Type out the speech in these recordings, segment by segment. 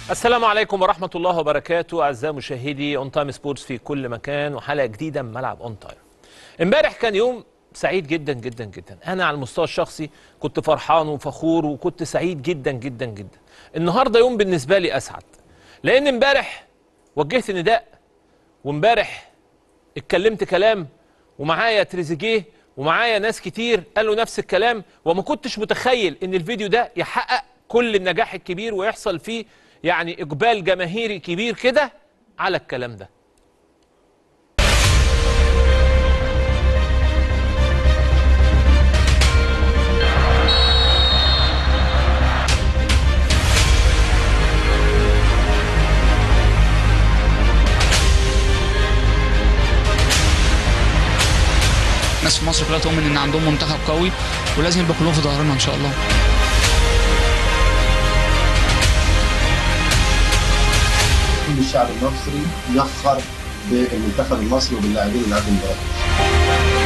السلام عليكم ورحمة الله وبركاته أعزائي مشاهدي أون تايم سبورتس في كل مكان وحلقة جديدة من ملعب أون تايم. امبارح كان يوم سعيد جدا جدا جدا، أنا على المستوى الشخصي كنت فرحان وفخور وكنت سعيد جدا جدا جدا. النهارده يوم بالنسبة لي أسعد. لأن امبارح وجهت نداء وامبارح اتكلمت كلام ومعايا تريزيجيه ومعايا ناس كتير قالوا نفس الكلام وما كنتش متخيل ان الفيديو ده يحقق كل النجاح الكبير ويحصل فيه يعني اقبال جماهيري كبير كده على الكلام ده الناس في مصر كلها تؤمن ان عندهم منتخب قوي ولازم يبقى كلهم في ظهرنا ان شاء الله كل الشعب المصري يفخر بالمنتخب المصري وباللاعبين اللي عندهم المباراه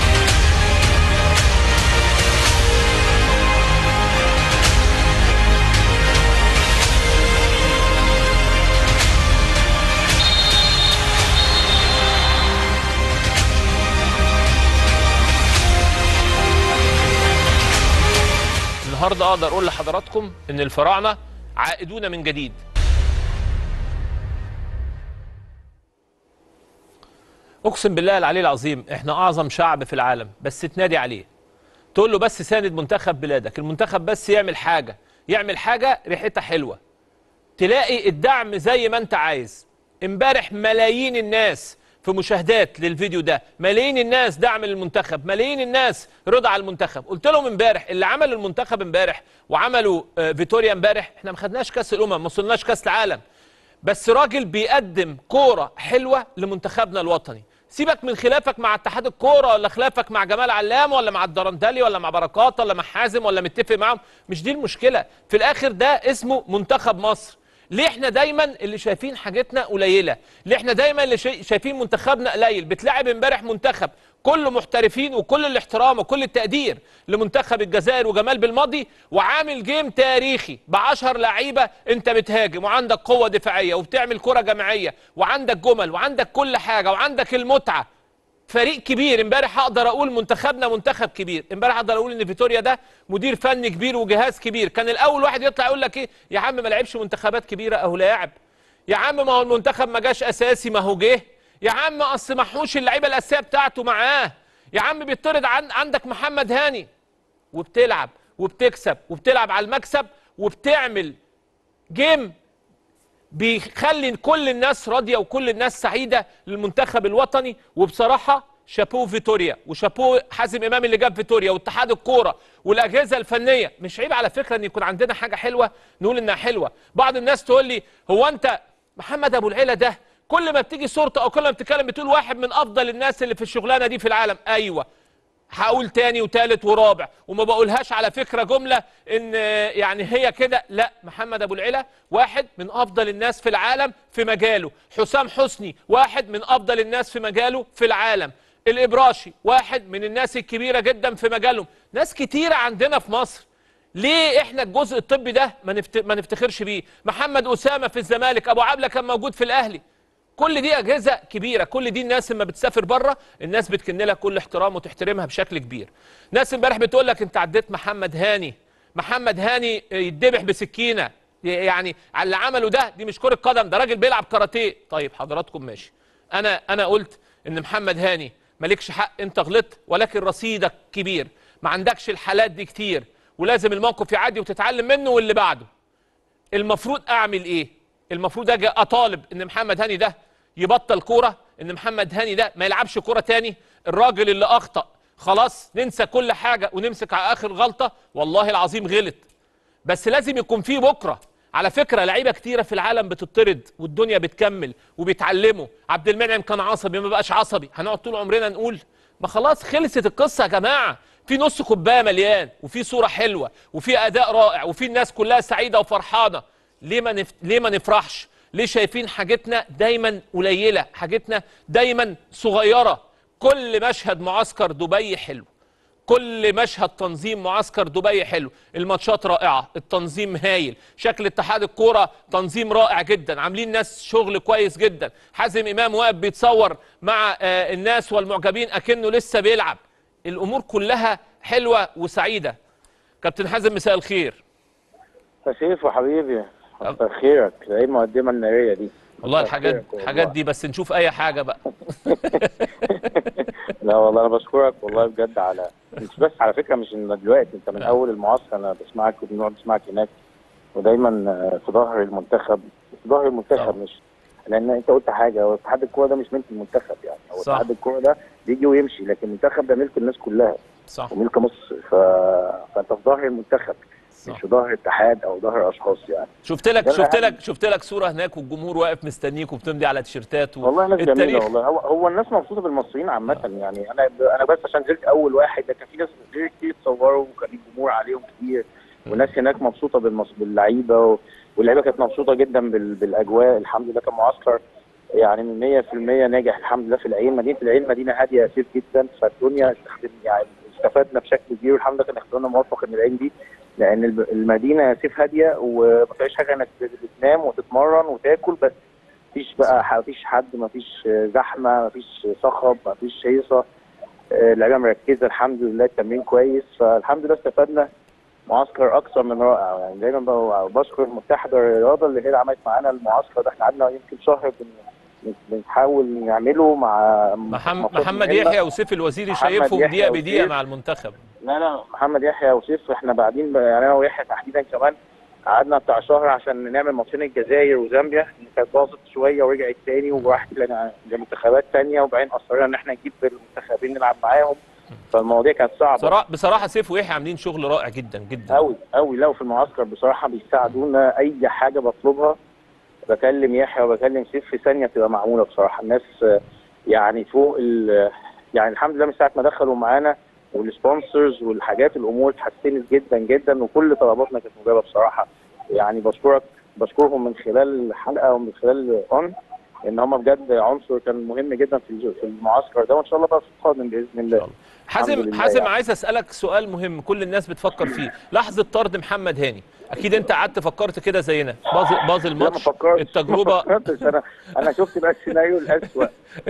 النهارده اقدر اقول لحضراتكم ان الفراعنه عائدون من جديد اقسم بالله العلي العظيم احنا اعظم شعب في العالم بس تنادي عليه تقول له بس ساند منتخب بلادك المنتخب بس يعمل حاجه يعمل حاجه ريحتها حلوه تلاقي الدعم زي ما انت عايز امبارح ملايين الناس في مشاهدات للفيديو ده ملايين الناس دعم للمنتخب ملايين الناس رضا على المنتخب قلت لهم امبارح اللي عمل المنتخب امبارح وعملوا آه، فيتوريا امبارح احنا ما خدناش كاس الامم ما وصلناش كاس العالم بس راجل بيقدم كوره حلوه لمنتخبنا الوطني سيبك من خلافك مع اتحاد الكوره ولا خلافك مع جمال علام ولا مع الدرندلي ولا مع بركات ولا مع حازم ولا متفق معاهم مش دي المشكله في الاخر ده اسمه منتخب مصر ليه احنا دايما اللي شايفين حاجتنا قليله ليه احنا دايما اللي شاي- شايفين منتخبنا قليل بتلعب امبارح منتخب كله محترفين وكل الاحترام وكل التقدير لمنتخب الجزائر وجمال بالماضي وعامل جيم تاريخي بعشر لعيبه انت بتهاجم وعندك قوه دفاعيه وبتعمل كره جماعيه وعندك جمل وعندك كل حاجه وعندك المتعه فريق كبير امبارح اقدر اقول منتخبنا منتخب كبير امبارح اقدر اقول ان فيتوريا ده مدير فني كبير وجهاز كبير كان الاول واحد يطلع يقول لك ايه يا عم ما لعبش منتخبات كبيره اهو لاعب يا عم ما هو المنتخب ما جاش اساسي ما هو جه يا عم اصل محوش اللعيبه الاساسيه بتاعته معاه يا عم بيطرد عن عندك محمد هاني وبتلعب وبتكسب وبتلعب على المكسب وبتعمل جيم بيخلي كل الناس راضيه وكل الناس سعيده للمنتخب الوطني وبصراحه شابوه فيتوريا وشابوه حازم امام اللي جاب فيتوريا واتحاد الكوره والاجهزه الفنيه مش عيب على فكره ان يكون عندنا حاجه حلوه نقول انها حلوه بعض الناس تقول لي هو انت محمد ابو العيله ده كل ما بتيجي صورته او كل ما بتتكلم بتقول واحد من افضل الناس اللي في الشغلانه دي في العالم ايوه هقول تاني وتالت ورابع وما بقولهاش على فكرة جملة ان آه، يعني هي كده لا محمد ابو العلا واحد من افضل الناس في العالم في مجاله حسام حسني واحد من افضل الناس في مجاله في العالم الابراشي واحد من الناس الكبيرة جدا في مجالهم ناس كتيرة عندنا في مصر ليه احنا الجزء الطبي ده ما, نفت... ما نفتخرش بيه محمد اسامه في الزمالك ابو عبله كان موجود في الاهلي كل دي اجهزه كبيره كل دي الناس لما بتسافر بره الناس بتكن لها كل احترام وتحترمها بشكل كبير ناس امبارح بتقول لك انت عديت محمد هاني محمد هاني يتذبح بسكينه يعني على اللي عمله ده دي مش كره قدم ده راجل بيلعب كاراتيه طيب حضراتكم ماشي انا انا قلت ان محمد هاني مالكش حق انت غلطت ولكن رصيدك كبير ما عندكش الحالات دي كتير ولازم الموقف يعدي وتتعلم منه واللي بعده المفروض اعمل ايه المفروض اجي اطالب ان محمد هاني ده يبطل كوره ان محمد هاني ده ما يلعبش كوره تاني الراجل اللي اخطا خلاص ننسى كل حاجه ونمسك على اخر غلطه والله العظيم غلط بس لازم يكون في بكره على فكره لعيبه كتيره في العالم بتطرد والدنيا بتكمل وبيتعلموا عبد المنعم كان عصبي ما بقاش عصبي هنقعد طول عمرنا نقول ما خلاص خلصت القصه يا جماعه في نص كوبايه مليان وفي صوره حلوه وفي اداء رائع وفي الناس كلها سعيده وفرحانه ليه ما نف... ليه ما نفرحش ليه شايفين حاجتنا دايما قليله حاجتنا دايما صغيره كل مشهد معسكر دبي حلو كل مشهد تنظيم معسكر دبي حلو الماتشات رائعه التنظيم هايل شكل اتحاد الكوره تنظيم رائع جدا عاملين ناس شغل كويس جدا حازم امام واقف بيتصور مع آه، الناس والمعجبين اكنه لسه بيلعب الامور كلها حلوه وسعيده كابتن حازم مساء الخير يا سيف وحبيبي كتر خيرك ايه المقدمه الناريه دي والله كتر الحاجات خيرك والله. الحاجات دي بس نشوف اي حاجه بقى لا والله انا بشكرك والله بجد على مش بس على فكره مش ان دلوقتي انت من نعم. اول المعسكر انا بسمعك وبنقعد نسمعك هناك ودايما آه، في ظهر المنتخب في ظهر المنتخب طبعا. مش لان انت قلت حاجه هو اتحاد الكوره ده مش ملك المنتخب يعني هو صح. اتحاد الكوره ده بيجي ويمشي لكن المنتخب ده ملك الناس كلها صح وملك مصر ف... فانت في ظهر المنتخب صح مش في ظهر اتحاد او ظهر اشخاص يعني شفت لك ده شفت الأهم. لك شفت لك صوره هناك والجمهور واقف مستنيك وبتمضي على تيشيرتات و... والله ناس جميله التاريخ والله هو, هو الناس مبسوطه بالمصريين عامه يعني انا انا بس عشان نزلت اول واحد ده كان في ناس غير كتير اتصوروا وكان الجمهور عليهم كتير والناس هناك مبسوطه بالمص... باللعيبه و... واللعيبه كانت مبسوطه جدا بال... بالاجواء الحمد لله كان معسكر يعني من 100% ناجح الحمد لله في العين مدينه العين مدينه هاديه يا سيف جدا فالدنيا استخدم يعني استفدنا بشكل كبير والحمد لله كان اختيارنا موفق ان العين دي لان الب- المدينه يا سيف هاديه وما فيهاش حاجه انك تنام وتتمرن وتاكل بس مفيش بقى مفيش حد مفيش زحمه مفيش صخب مفيش هيصه آه، اللعيبه مركزه الحمد لله التمرين كويس فالحمد لله استفدنا معسكر اكثر من رائع يعني دايما ب- بشكر متحده الرياضه اللي هي اللي عملت معانا المعسكر ده احنا قعدنا يمكن شهر بن- بنحاول نعمله مع محمد ماتشات محمد مهمة. يحيى وسيف الوزيري محمد شايفهم يحيى دقيقه بدقيقه وسيف. مع المنتخب لا لا محمد يحيى وسيف احنا بعدين بقى- يعني انا ويحيى تحديدا كمان قعدنا بتاع شهر عشان نعمل ماتشين الجزائر وزامبيا كانت باظت شويه ورجعت تاني وراحت لنا- لمنتخبات تانيه وبعدين اصرينا ان احنا نجيب المنتخبين نلعب معاهم فالمواضيع كانت صعبه بصراحه بصراحه سيف ويحيى عاملين شغل رائع جدا جدا قوي قوي لو في المعسكر بصراحه بيساعدونا اي حاجه بطلبها بكلم يحيى وبكلم سيف في ثانيه بتبقى معموله بصراحه الناس آه، يعني فوق ال يعني الحمد لله من ساعه ما دخلوا معانا والسبونسرز والحاجات الامور اتحسنت جدا جدا وكل طلباتنا كانت مجابه بصراحه يعني بشكرك بشكرهم من خلال الحلقه ومن خلال اون ان هم بجد عنصر كان مهم جدا في الج- في المعسكر ده وان شاء الله بقى في القادم باذن الله حازم لله حازم يعني. عايز اسالك سؤال مهم كل الناس بتفكر فيه لحظه طرد محمد هاني اكيد انت قعدت فكرت كده زينا باظ باظ لا، ما الماتش فكرتش- التجربه ما فكرتش انا انا شفت بقى السيناريو الاسوء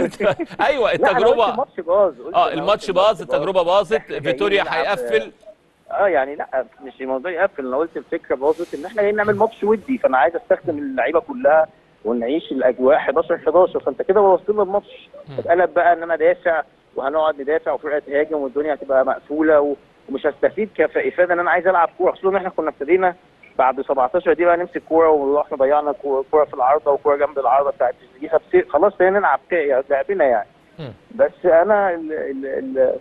ايوه لا، أنا قلت التجربه الماتش باظ قلت اه أنا الماتش قلت باظ التجربه باظت إحنا جايين فيتوريا نلعب- هيقفل اه يعني لا مش الموضوع يقفل انا قلت الفكره باظت ان احنا جايين نعمل ماتش ودي فانا عايز استخدم اللعيبه كلها ونعيش الاجواء 11 11 فانت كده بوظت لنا الماتش اتقلب بقى ان انا دافع وهنقعد ندافع وفرقه تهاجم والدنيا هتبقى مقفوله و- ومش هستفيد كافاده ان انا عايز العب كوره خصوصا ان احنا كنا ابتدينا بعد 17 دي بقى نمسك كوره واحنا ضيعنا كو- كوره في العارضه وكوره جنب العارضه بتاعت الجيزه بس- خلاص بقينا نلعب ك- لعبنا يعني مم. بس انا ال ال ال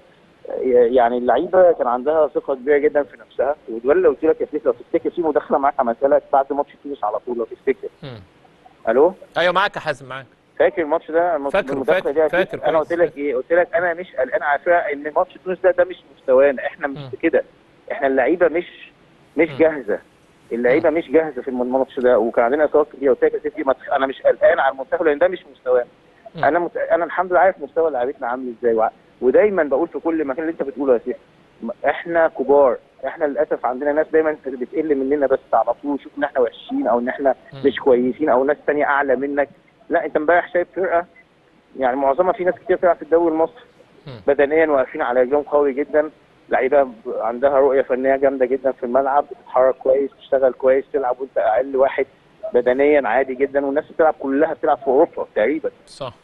يعني اللعيبه كان عندها ثقه كبيره جدا في نفسها وده اللي قلت لك يا سيف لو تفتكر في مداخله معاك عملتها لك بعد ماتش تونس على طول لو تفتكر مم. الو ايوه معاك يا حازم معاك فاكر الماتش ده الماتش- فاكره، المداخلة دي يا سيف؟ فاكر، انا كويس، قلت لك ايه قلت لك انا مش قلقان على فكره ان ماتش تونس ده ده مش مستوانا احنا مش مم. كده احنا اللعيبه مش مش مم. جاهزه اللعيبه مش جاهزه في الماتش ده وكان عندنا اصابات كتير قلت لك يا سيف ما تخ- انا مش قلقان على المنتخب لان ده مش مستوانا مم. انا مت... انا الحمد لله عارف مستوى لعيبتنا عامل ازاي وع... ودايما بقول في كل مكان اللي انت بتقوله يا سيف م- احنا كبار احنا للاسف عندنا ناس دايما بتقل مننا بس على طول شوف ان احنا وحشين او ان احنا مم. مش كويسين او ناس تانية اعلى منك لا انت امبارح شايف فرقه يعني معظمها في ناس كتير بتلعب في الدوري المصري مم. بدنيا واقفين على رجلهم قوي جدا لعيبه ب- عندها رؤيه فنيه جامده جدا في الملعب بتتحرك كويس بتشتغل كويس تلعب وانت اقل واحد بدنيا عادي جدا والناس بتلعب كلها بتلعب في اوروبا تقريبا صح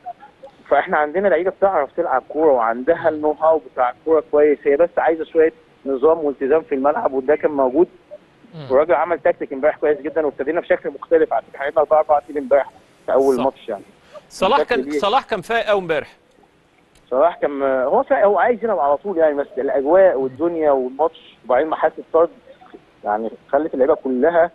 فاحنا عندنا لعيبه بتعرف تلعب كوره وعندها النو هاو بتاع الكوره كويس هي بس عايزه شويه نظام والتزام في الملعب وده كان موجود مم. والراجل عمل تكتيك امبارح كويس جدا وابتدينا بشكل مختلف على فكره احنا 4 4 2 امبارح في اول صح. ماتش يعني صلاح بشكل كان كبير. صلاح كان فايق قوي امبارح صلاح كان هو فا... هو عايز يلعب على طول يعني بس الاجواء والدنيا والماتش وبعدين محاسه طرد يعني خلت اللعيبه كلها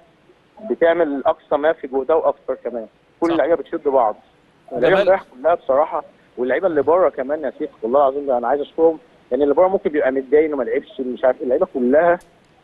بتعمل اقصى ما في جهدها واكثر كمان كل صح. اللعيبه بتشد بعض اللعيبه جمال. امبارح كلها بصراحه واللعيبه اللي بره كمان يا سيف والله العظيم انا عايز اشكرهم لان اللي بره ممكن بيبقى متضايق انه ما لعبش مش عارف إيه. اللعيبه كلها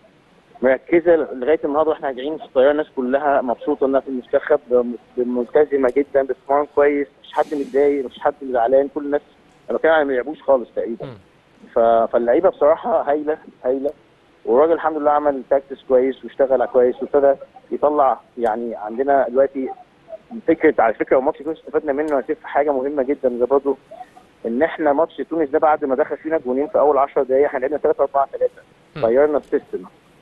مركزه لغايه النهارده واحنا راجعين في الطياره الناس كلها مبسوطه انها في المنتخب ملتزمه جدا بتتمرن كويس مفيش حد متضايق مفيش حد زعلان كل الناس انا بتكلم عن ما بيلعبوش خالص تقريبا مم. ف... فاللعيبه بصراحه هايله هايله والراجل الحمد لله عمل تاكتس كويس واشتغل كويس وابتدى يطلع يعني عندنا دلوقتي فكره على فكره وماتش تونس استفدنا منه يا سيف حاجه مهمه جدا ده برضه ان احنا ماتش تونس ده بعد ما دخل فينا جونين في اول 10 دقائق احنا لعبنا 3 4 3 م. غيرنا السيستم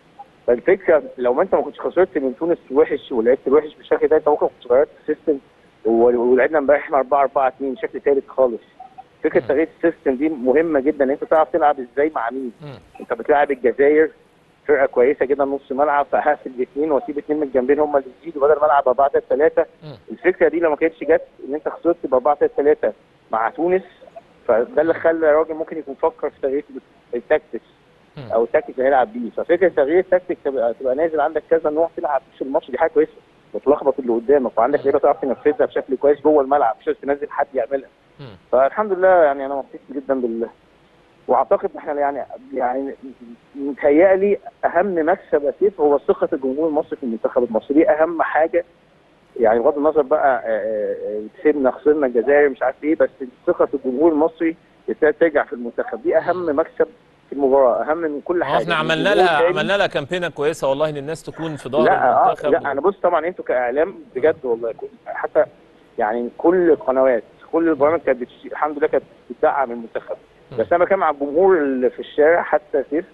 فالفكره لو ما انت ما كنتش خسرت من تونس وحش ولعبت وحش بالشكل ده انت ممكن كنت غيرت السيستم و- ولعبنا امبارح احنا 4 4 2 شكل ثالث خالص فكره م. تغيير السيستم دي مهمه جدا ان انت تعرف تلعب ازاي مع مين مم. انت بتلعب الجزائر فرقه كويسه جدا نص ملعب فهقفل الاثنين واسيب اثنين من الجنبين هم اللي يزيدوا بدل ما العب 4 3 3 مم. الفكره دي لو ما كانتش جت ان انت خسرت ب 4 3 3 مع تونس فده اللي خلى الراجل ممكن يكون فكر في تغيير التاكتكس مم. او التاكتيك اللي هيلعب بيه ففكره تغيير التاكتيك تبقى, تبقى نازل عندك كذا نوع تلعب في الماتش دي حاجه كويسه وتلخبط اللي قدامك وعندك لعيبه تعرف تنفذها بشكل كويس جوه الملعب مش لازم تنزل حد يعملها مم. فالحمد لله يعني انا مبسوط جدا بال واعتقد ان احنا يعني يعني متهيألي اهم مكسب يا سيف هو ثقه الجمهور المصري في المنتخب المصري دي اهم حاجه يعني بغض النظر بقى آه، آه، كسبنا خسرنا الجزائر مش عارف ايه بس ثقه الجمهور المصري ابتدت ترجع في المنتخب دي اهم مكسب في المباراه اهم من كل هو حاجه احنا عملنا الجمهور لها تاني- عملنا لها كامبينه كويسه والله ان الناس تكون في ظهر لا آه المنتخب لا انا بص طبعا انتوا كاعلام بجد والله كل- حتى يعني كل القنوات كل البرامج كانت بتش... الحمد لله كانت بتدعم المنتخب م. بس انا بتكلم على الجمهور اللي في الشارع حتى سيف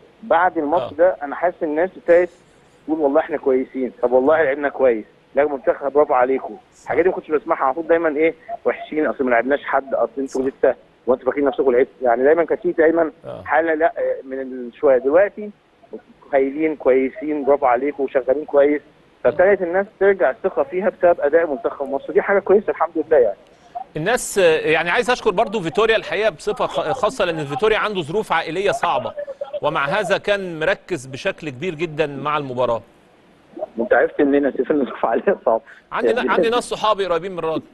بعد الماتش آه. ده انا حاسس الناس ابتدت تقول والله احنا كويسين طب والله لعبنا كويس لا المنتخب برافو عليكم الحاجات دي ما كنتش بسمعها على طول دايما ايه وحشين اصل ما لعبناش حد اصل انتوا لسه وانتوا فاكرين نفسكم لعبتوا يعني دايما كان في دايما آه. حاله لا من شويه دلوقتي هايلين كويسين برافو عليكم وشغالين كويس فابتدت الناس ترجع الثقه فيها بسبب اداء منتخب مصر دي حاجه كويسه الحمد لله يعني الناس آه، يعني عايز اشكر برضو فيتوريا الحقيقه بصفه خ- خاصه لان فيتوريا عنده ظروف عائليه صعبه ومع هذا كان مركز بشكل كبير جدا مع المباراه انت عرفت منين سيف النصف عليه صعب عندي عندي ناس صحابي قريبين من الراجل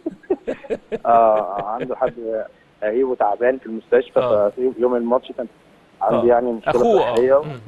اه عنده حد قريبه تعبان في المستشفى آه. ففي يوم الماتش كان عندي آه. يعني مشكله اخوه اه صحيه مم.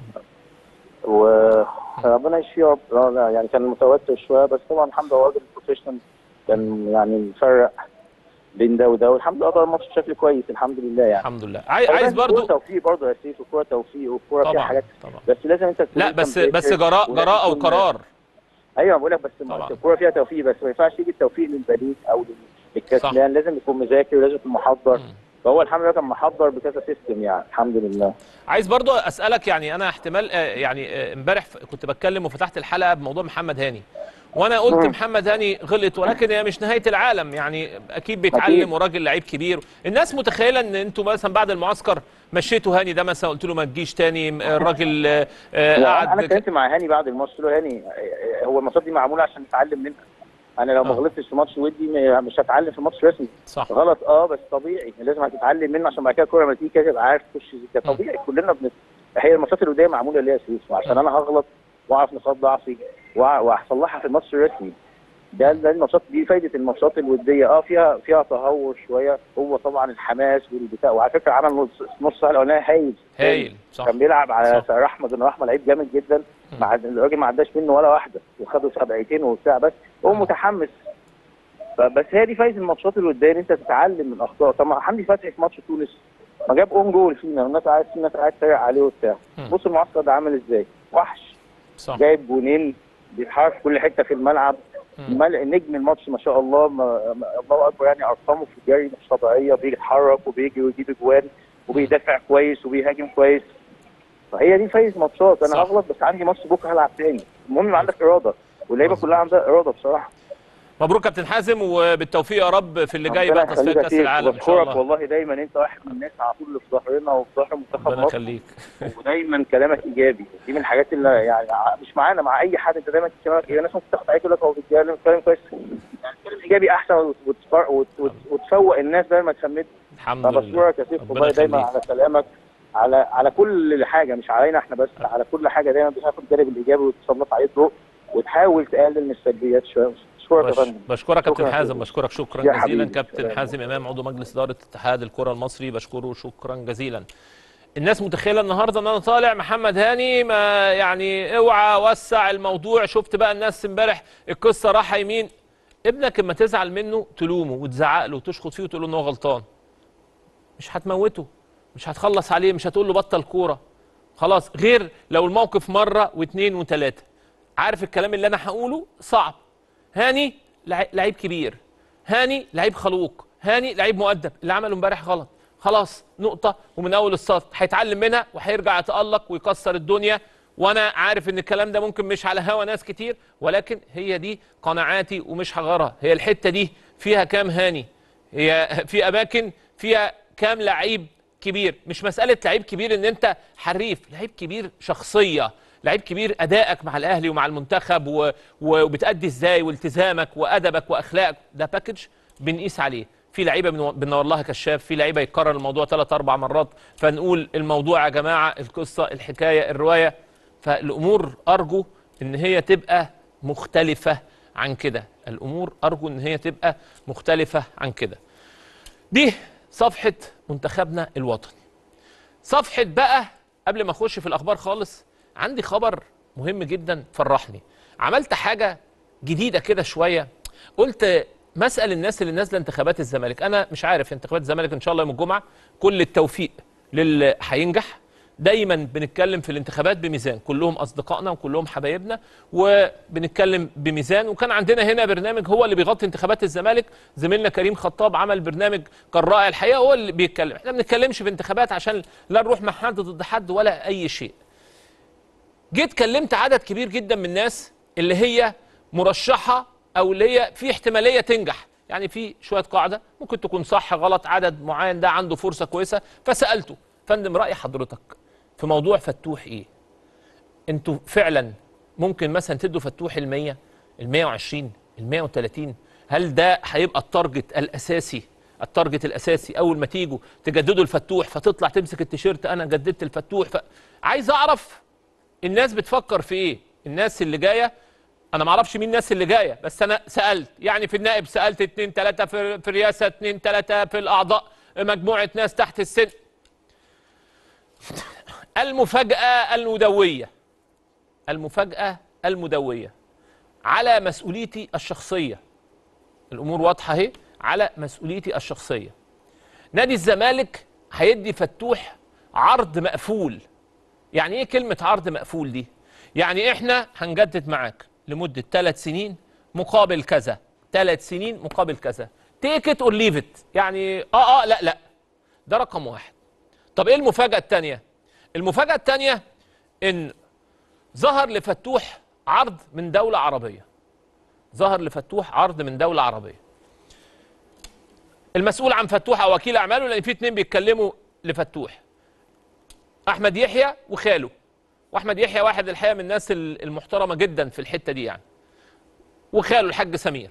وربنا يشفيه يا رب آه، لا، يعني كان متوتر شويه بس طبعا الحمد لله راجل بروفيشنال كان يعني مفرق بين ده وده والحمد لله قدر الماتش بشكل كويس الحمد لله يعني الحمد لله عاي- عايز الكورة برضو توفيق برضه يا سيف الكوره توفيق والكوره فيها طبعا حاجات طبعا بس لازم انت تكون لا انت بس مذاكر بس جراء ولازم جراء تكون- وقرار ايوه بقول لك بس طبعا. الكوره فيها توفيق بس ما ينفعش يجي التوفيق للبريد او للكسلان لازم يكون مذاكر ولازم يكون محضر مم. فهو الحمد لله كان محضر بكذا سيستم يعني الحمد لله عايز برضو اسالك يعني انا احتمال آه، يعني آه، امبارح ف- كنت بتكلم وفتحت الحلقه بموضوع محمد هاني وانا قلت مم. محمد هاني غلط ولكن هي مش نهايه العالم يعني اكيد بيتعلم أكيد. وراجل لعيب كبير الناس متخيله ان انتوا مثلا بعد المعسكر مشيتوا هاني ده مثلا قلت له ما تجيش تاني الراجل آه، آه، لا، انا قعد اتكلمت مع هاني بعد الماتش قلت له هاني آه، هو الماتشات دي معموله عشان نتعلم منها انا لو ما آه. غلطتش في ماتش ودي م- مش هتعلم في ماتش رسمي صح غلط اه بس طبيعي لازم هتتعلم منه عشان بعد كده الكوره لما تيجي كده تبقى عارف تخش ازاي ده م. طبيعي كلنا بن... هي الماتشات الوديه معموله ليها سيف وعشان انا هغلط واعرف نقاط ضعفي وأع- وهصلحها في الماتش الرسمي ده ده الماتشات دي فايده الماتشات الوديه اه فيها فيها تهور شويه هو طبعا الحماس والبتاع وعلى فكره عمل نص نص ساعه الاولانيه هايل هايل صح كان بيلعب على صح. رحمه بن رحمه لعيب جامد جدا مع الراجل ما عداش منه ولا واحده وخدوا سبعتين وبتاع بس هو مم. متحمس فبس هي دي فايده الماتشات اللي قدام انت تتعلم من اخطاء طب ما حمدي فتحي في ماتش تونس ما جاب اون جول فينا والناس قاعد الناس قاعد تتريق عليه وبتاع مم. بص المعسكر ده عامل ازاي وحش صح جايب جونين بيتحرك في كل حته في الملعب مم. مل- نجم الماتش ما شاء الله ما ما- الله اكبر يعني ارقامه في الجري مش طبيعيه بيتحرك وبيجي ويجيب اجوان وبيدافع كويس وبيهاجم كويس فهي دي فايز ماتشات انا صح. هغلط بس عندي ماتش بكره هلعب تاني المهم يبقى عندك اراده واللعيبه مظبوط. كلها عندها اراده بصراحه مبروك كابتن حازم وبالتوفيق يا رب في اللي جاي ربنا بقى تصفيات يخليك يا كاس سيف، العالم ان شاء وبشكرك الله والله دايما انت واحد من الناس على طول اللي في ظهرنا وفي ظهر منتخب ربنا مصر يخليك ودايما كلامك ايجابي دي من الحاجات اللي يعني مش معانا مع اي حد انت دايما كلامك ايجابي الناس ممكن تاخد عليك يقول لك هو بيتكلم كلام كويس يعني كلام ايجابي احسن وتفر- وت- وت- وتفوق الناس بدل ما تخمد الحمد لله فبشكرك يا سيف ربنا والله دايما يخليك. على كلامك على على كل حاجه مش علينا احنا بس على كل حاجه دايما بتاخد الجانب الايجابي وتسلط عليه الضوء وتحاول تقلل من السلبيات شويه بشكرك يا بش- فندم بشكرك كابتن شكراً حازم حبيبي. بشكرك شكرا يا جزيلا حبيبي. كابتن سلام. حازم امام عضو مجلس اداره اتحاد الكره المصري بشكره شكرا جزيلا الناس متخيله النهارده ان انا طالع محمد هاني ما يعني اوعى وسع الموضوع شفت بقى الناس امبارح القصه رايحه يمين ابنك اما تزعل منه تلومه وتزعق له وتشخط فيه وتقول له ان هو غلطان مش هتموته مش هتخلص عليه مش هتقول له بطل كوره خلاص غير لو الموقف مره واثنين وثلاثه عارف الكلام اللي انا هقوله صعب هاني لع- لعيب كبير هاني لعيب خلوق هاني لعيب مؤدب اللي عمله امبارح غلط خلاص نقطة ومن أول السطر هيتعلم منها وهيرجع يتألق ويكسر الدنيا وأنا عارف إن الكلام ده ممكن مش على هوا ناس كتير ولكن هي دي قناعاتي ومش هغيرها هي الحتة دي فيها كام هاني هي في أماكن فيها كام لعيب كبير مش مسألة لعيب كبير إن أنت حريف لعيب كبير شخصية لعيب كبير ادائك مع الاهلي ومع المنتخب و... وبتادي ازاي والتزامك وادبك واخلاقك ده باكج بنقيس عليه في لعيبه بنو- بننور لها كشاف في لعيبه يتكرر الموضوع ثلاث اربع مرات فنقول الموضوع يا جماعه القصه الحكايه الروايه فالامور ارجو ان هي تبقى مختلفه عن كده الامور ارجو ان هي تبقى مختلفه عن كده دي صفحه منتخبنا الوطني صفحة بقى قبل ما اخش في الاخبار خالص عندي خبر مهم جدا فرحني عملت حاجة جديدة كده شوية قلت مسأل الناس اللي نازلة انتخابات الزمالك انا مش عارف انتخابات الزمالك ان شاء الله يوم الجمعة كل التوفيق للي هينجح دايما بنتكلم في الانتخابات بميزان كلهم اصدقائنا وكلهم حبايبنا وبنتكلم بميزان وكان عندنا هنا برنامج هو اللي بيغطي انتخابات الزمالك زميلنا كريم خطاب عمل برنامج كان رائع الحقيقه هو اللي بيتكلم احنا ما بنتكلمش في انتخابات عشان لا نروح مع حد ضد حد ولا اي شيء جيت كلمت عدد كبير جدا من الناس اللي هي مرشحه او اللي هي في احتماليه تنجح يعني في شويه قاعده ممكن تكون صح غلط عدد معين ده عنده فرصه كويسه فسالته فندم راي حضرتك في موضوع فتوح ايه انتوا فعلا ممكن مثلا تدوا فتوح ال 100 ال 120 ال 130 هل ده هيبقى التارجت الاساسي التارجت الاساسي اول ما تيجوا تجددوا الفتوح فتطلع تمسك التيشيرت انا جددت الفتوح ف... عايز اعرف الناس بتفكر في ايه الناس اللي جايه انا ما اعرفش مين الناس اللي جايه بس انا سالت يعني في النائب سالت اتنين تلاته في, في الرئاسه اتنين تلاته في الاعضاء مجموعه ناس تحت السن المفاجاه المدويه المفاجاه المدويه على مسؤوليتي الشخصيه الامور واضحه اهي على مسؤوليتي الشخصيه نادي الزمالك هيدي فتوح عرض مقفول يعني ايه كلمه عرض مقفول دي يعني احنا هنجدد معاك لمده ثلاث سنين مقابل كذا ثلاث سنين مقابل كذا تيك ات اور ليف ات يعني اه اه لا لا ده رقم واحد طب ايه المفاجاه الثانيه المفاجاه الثانيه ان ظهر لفتوح عرض من دوله عربيه ظهر لفتوح عرض من دوله عربيه المسؤول عن فتوح او وكيل اعماله لان في اتنين بيتكلموا لفتوح احمد يحيى وخاله واحمد يحيى واحد الحقيقه من الناس ال- المحترمه جدا في الحته دي يعني وخاله الحاج سمير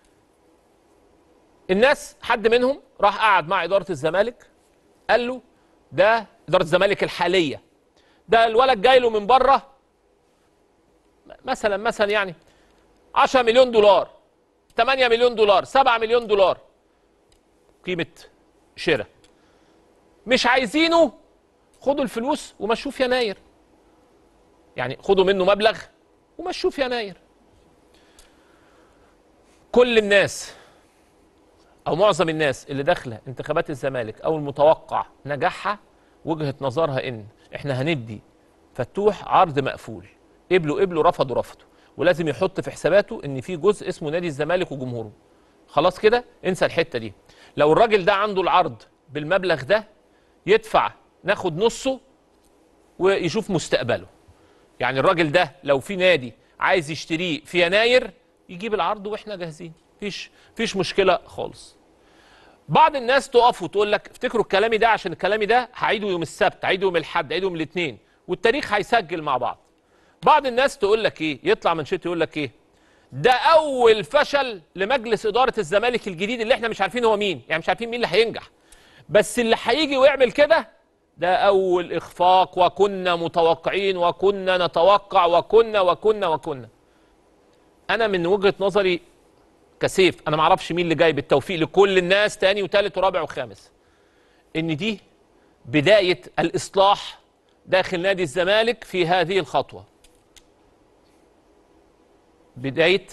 الناس حد منهم راح قعد مع اداره الزمالك قال له ده اداره الزمالك الحاليه ده الولد جاي له من بره مثلا مثلا يعني 10 مليون دولار 8 مليون دولار 7 مليون دولار قيمه شراء مش عايزينه خدوا الفلوس ومشوه في يناير يعني خدوا منه مبلغ ومشوه في يناير كل الناس او معظم الناس اللي داخله انتخابات الزمالك او المتوقع نجاحها وجهه نظرها ان احنا هندي فتوح عرض مقفول قبلوا قبلوا رفضوا رفضوا ولازم يحط في حساباته ان في جزء اسمه نادي الزمالك وجمهوره خلاص كده انسى الحته دي لو الراجل ده عنده العرض بالمبلغ ده يدفع ناخد نصه ويشوف مستقبله يعني الراجل ده لو في نادي عايز يشتريه في يناير يجيب العرض واحنا جاهزين مفيش مفيش مشكله خالص بعض الناس تقف وتقول لك افتكروا الكلامي ده عشان الكلامي ده هعيده يوم السبت هعيده يوم الاحد هعيده يوم الاثنين والتاريخ هيسجل مع بعض بعض الناس تقول لك ايه يطلع من شيء يقول لك ايه ده اول فشل لمجلس اداره الزمالك الجديد اللي احنا مش عارفين هو مين يعني مش عارفين مين اللي هينجح بس اللي هيجي ويعمل كده ده اول اخفاق وكنا متوقعين وكنا نتوقع وكنا وكنا وكنا انا من وجهه نظري كسيف انا ما اعرفش مين اللي جاي بالتوفيق لكل الناس تاني وتالت ورابع وخامس ان دي بدايه الاصلاح داخل نادي الزمالك في هذه الخطوه بدايه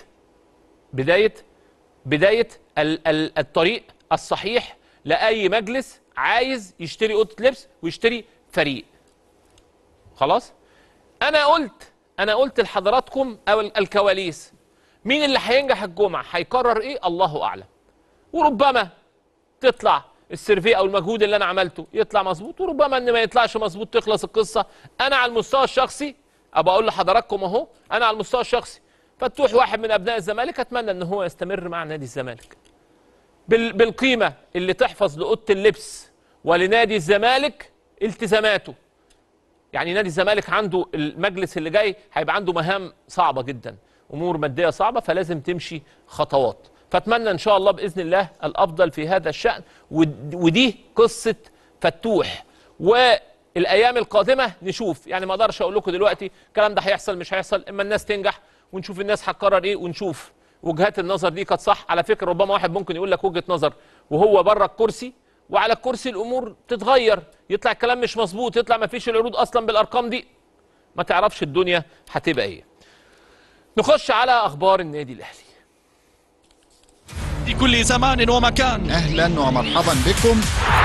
بدايه بدايه ال- ال- الطريق الصحيح لاي مجلس عايز يشتري اوضه لبس ويشتري فريق خلاص انا قلت انا قلت لحضراتكم او الكواليس مين اللي هينجح الجمعه هيقرر ايه الله اعلم وربما تطلع السيرفي او المجهود اللي انا عملته يطلع مظبوط وربما ان ما يطلعش مظبوط تخلص القصه انا على المستوى الشخصي ابقى اقول لحضراتكم اهو انا على المستوى الشخصي فتوح واحد من ابناء الزمالك اتمنى ان هو يستمر مع نادي الزمالك بال بالقيمه اللي تحفظ لاوضه اللبس ولنادي الزمالك التزاماته يعني نادي الزمالك عنده المجلس اللي جاي هيبقى عنده مهام صعبه جدا امور ماديه صعبه فلازم تمشي خطوات فاتمنى ان شاء الله باذن الله الافضل في هذا الشان ود- ودي قصه فتوح والايام القادمه نشوف يعني ما اقدرش اقول لكم دلوقتي الكلام ده هيحصل مش هيحصل اما الناس تنجح ونشوف الناس هتقرر ايه ونشوف وجهات النظر دي كانت صح على فكره ربما واحد ممكن يقول لك وجهه نظر وهو بره الكرسي وعلى الكرسي الامور تتغير يطلع الكلام مش مظبوط يطلع ما فيش العروض اصلا بالارقام دي ما تعرفش الدنيا هتبقى ايه نخش على اخبار النادي الاهلي في كل زمان ومكان اهلا ومرحبا بكم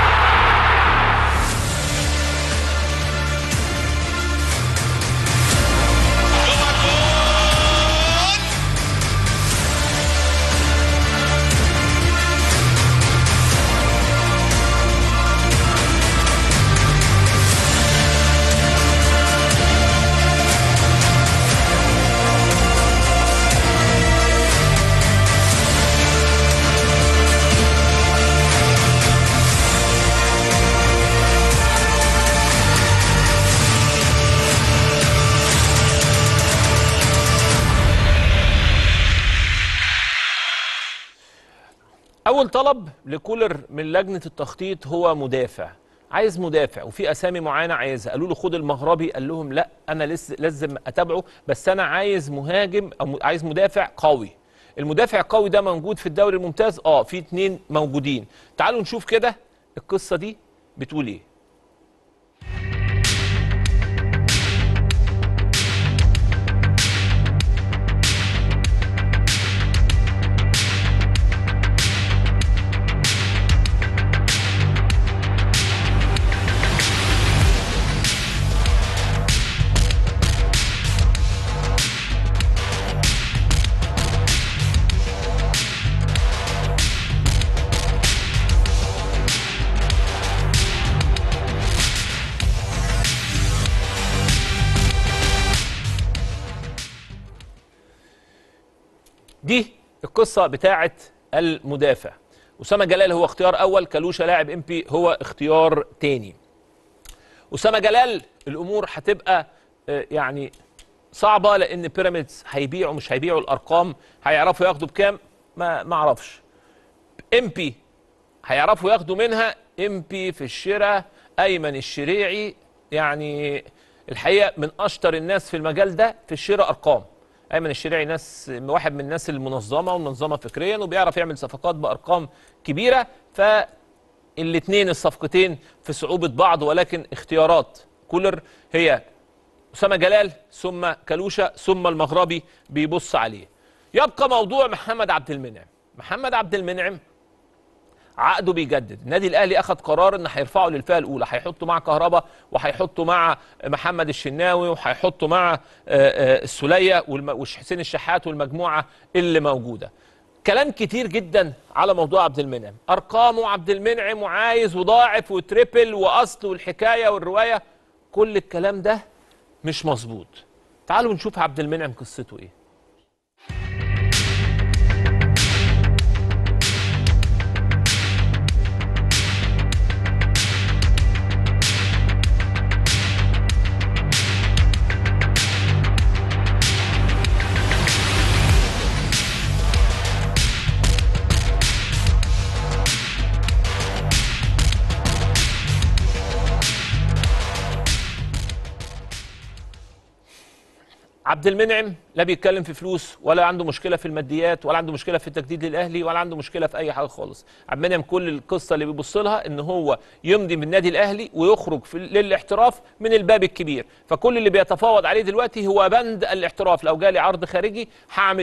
اول طلب لكولر من لجنه التخطيط هو مدافع عايز مدافع وفي اسامي معينه عايزها قالوا له خد المغربي قال لهم لا انا لسه لازم اتابعه بس انا عايز مهاجم او م- عايز مدافع قوي المدافع القوي ده موجود في الدوري الممتاز اه في اتنين موجودين تعالوا نشوف كده القصه دي بتقول ايه دي القصه بتاعه المدافع اسامه جلال هو اختيار اول كلوشه لاعب ام بي هو اختيار تاني اسامه جلال الامور هتبقى آه، يعني صعبه لان بيراميدز هيبيعوا مش هيبيعوا الارقام هيعرفوا ياخدوا بكام ما ما اعرفش ام بي هيعرفوا ياخدوا منها ام بي في الشراء ايمن الشريعي يعني الحقيقه من اشطر الناس في المجال ده في الشراء ارقام ايمن الشريعي ناس واحد من الناس المنظمه ومنظمه فكريا وبيعرف يعمل صفقات بارقام كبيره فالاثنين الصفقتين في صعوبه بعض ولكن اختيارات كولر هي اسامه جلال ثم كلوشه ثم المغربي بيبص عليه يبقى موضوع محمد عبد المنعم محمد عبد المنعم عقده بيجدد النادي الاهلي اخذ قرار ان هيرفعه للفئه الاولى هيحطه مع كهربا وهيحطه مع محمد الشناوي وهيحطه مع آه، آه، السوليه والم- وحسين الشحات والمجموعه اللي موجوده كلام كتير جدا على موضوع عبد المنعم ارقامه عبد المنعم وعايز وضاعف وتريبل واصل والحكايه والروايه كل الكلام ده مش مظبوط تعالوا نشوف عبد المنعم قصته ايه عبد المنعم لا بيتكلم في فلوس ولا عنده مشكله في الماديات ولا عنده مشكله في التجديد للاهلي ولا عنده مشكله في اي حاجه خالص عبد المنعم كل القصه اللي بيبص لها ان هو يمضي من النادي الاهلي ويخرج في للاحتراف من الباب الكبير فكل اللي بيتفاوض عليه دلوقتي هو بند الاحتراف لو جالي عرض خارجي هعمل ايه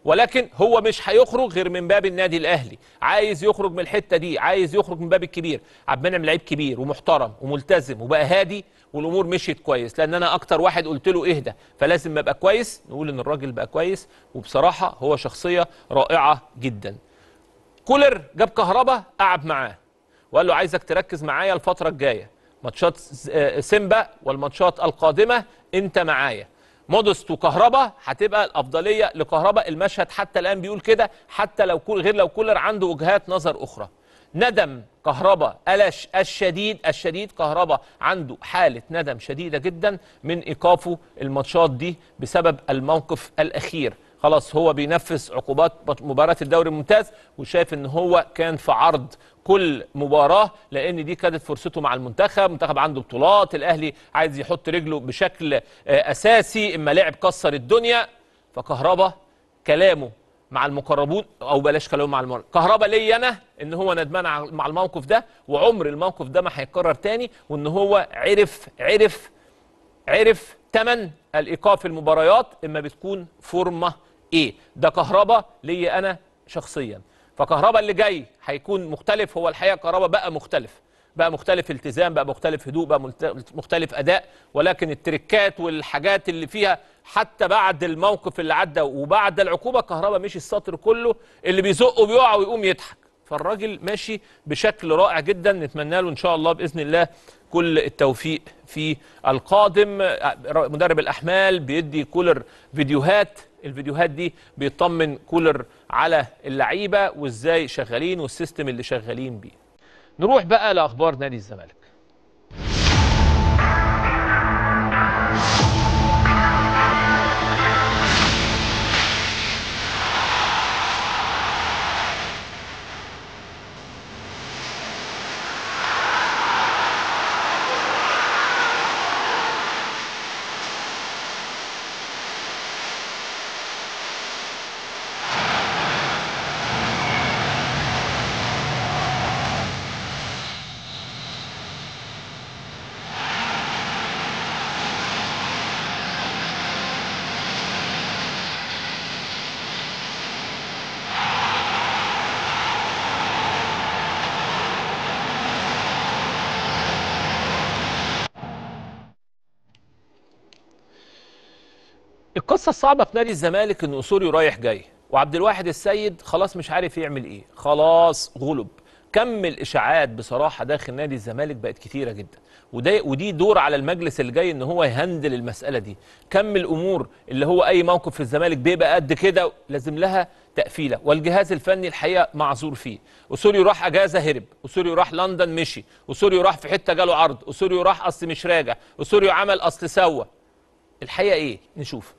ولكن هو مش هيخرج غير من باب النادي الاهلي عايز يخرج من الحته دي عايز يخرج من باب الكبير عبد المنعم لعيب كبير ومحترم وملتزم وبقى هادي والامور مشيت كويس لان انا اكتر واحد قلت له اهدى فلازم ابقى كويس نقول ان الراجل بقى كويس وبصراحه هو شخصيه رائعه جدا كولر جاب كهربا قعد معاه وقال له عايزك تركز معايا الفتره الجايه ماتشات س- آه، سيمبا والماتشات القادمه انت معايا مودست وكهربا هتبقى الافضليه لكهربا المشهد حتى الان بيقول كده حتى لو كول غير لو كولر عنده وجهات نظر اخرى ندم كهربا ألش الشديد الشديد كهربا عنده حالة ندم شديدة جدا من إيقافه الماتشات دي بسبب الموقف الأخير خلاص هو بينفذ عقوبات مباراة الدوري الممتاز وشايف ان هو كان في عرض كل مباراة لان دي كانت فرصته مع المنتخب المنتخب عنده بطولات الاهلي عايز يحط رجله بشكل آه، اساسي اما لعب كسر الدنيا فكهربا كلامه مع المقربون او بلاش كلامه مع المقربون كهربا ليا انا ان هو ندمان ع- مع الموقف ده وعمر الموقف ده ما هيتكرر تاني وان هو عرف عرف عرف تمن الايقاف المباريات اما بتكون فورمه ايه ده كهربا ليا انا شخصيا فكهربا اللي جاي هيكون مختلف هو الحقيقه كهربا بقى مختلف بقى مختلف التزام بقى مختلف هدوء بقى ملت- مختلف اداء ولكن التركات والحاجات اللي فيها حتى بعد الموقف اللي عدى وبعد العقوبه كهربا مشي السطر كله اللي بيزقه بيقع ويقوم يضحك فالراجل ماشي بشكل رائع جدا نتمنى له ان شاء الله باذن الله كل التوفيق في القادم مدرب الاحمال بيدي كولر فيديوهات الفيديوهات دي بيطمن كولر على اللعيبه وازاي شغالين والسيستم اللي شغالين بيه نروح بقى لاخبار نادي الزمالك القصه الصعبه في نادي الزمالك ان اسوريو رايح جاي وعبد الواحد السيد خلاص مش عارف يعمل ايه خلاص غلب كم الاشاعات بصراحه داخل نادي الزمالك بقت كتيره جدا وده ودي دور على المجلس اللي جاي ان هو يهندل المساله دي كم الامور اللي هو اي موقف في الزمالك بيبقى قد كده لازم لها تقفيله والجهاز الفني الحقيقه معذور فيه اسوريو راح اجازه هرب اسوريو راح لندن مشي اسوريو راح في حته جاله عرض اسوريو راح اصل مش راجع اسوريو عمل اصل سوى الحقيقه ايه نشوف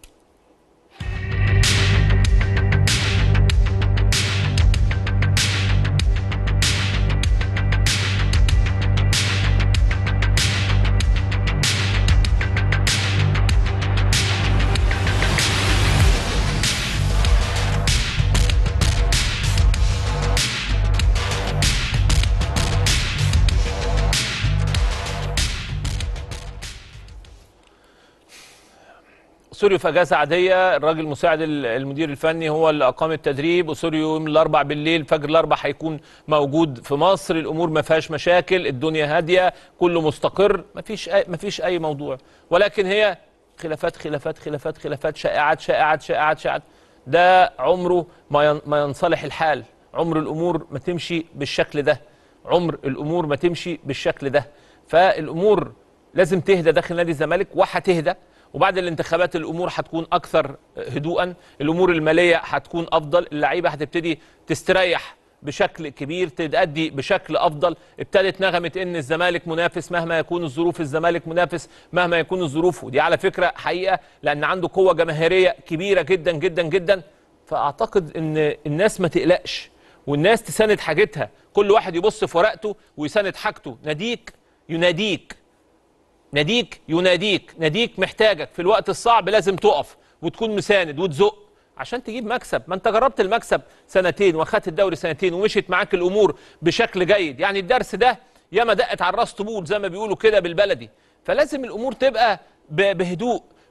سوريو في اجازه عاديه الراجل مساعد ال- المدير الفني هو اللي اقام التدريب وسوريو يوم الاربع بالليل فجر الاربع هيكون موجود في مصر الامور ما فيهاش مشاكل الدنيا هاديه كله مستقر ما فيش أي ما فيش اي موضوع ولكن هي خلافات خلافات خلافات خلافات شائعات شائعات شائعات شائعات ده عمره ما ين- ما ينصلح الحال عمر الامور ما تمشي بالشكل ده عمر الامور ما تمشي بالشكل ده فالامور لازم تهدى داخل نادي الزمالك وهتهدى وبعد الانتخابات الامور هتكون اكثر هدوءا الامور الماليه هتكون افضل اللعيبه هتبتدي تستريح بشكل كبير تأدي بشكل افضل ابتدت نغمه ان الزمالك منافس مهما يكون الظروف الزمالك منافس مهما يكون الظروف ودي على فكره حقيقه لان عنده قوه جماهيريه كبيره جدا جدا جدا فاعتقد ان الناس ما تقلقش والناس تساند حاجتها كل واحد يبص في ورقته ويساند حاجته ناديك يناديك ناديك يناديك ناديك محتاجك في الوقت الصعب لازم تقف وتكون مساند وتزق عشان تجيب مكسب ما انت جربت المكسب سنتين واخدت الدوري سنتين ومشيت معاك الامور بشكل جيد يعني الدرس ده ياما دقت على الراس طبول زي ما بيقولوا كده بالبلدي فلازم الامور تبقى ب- بهدوء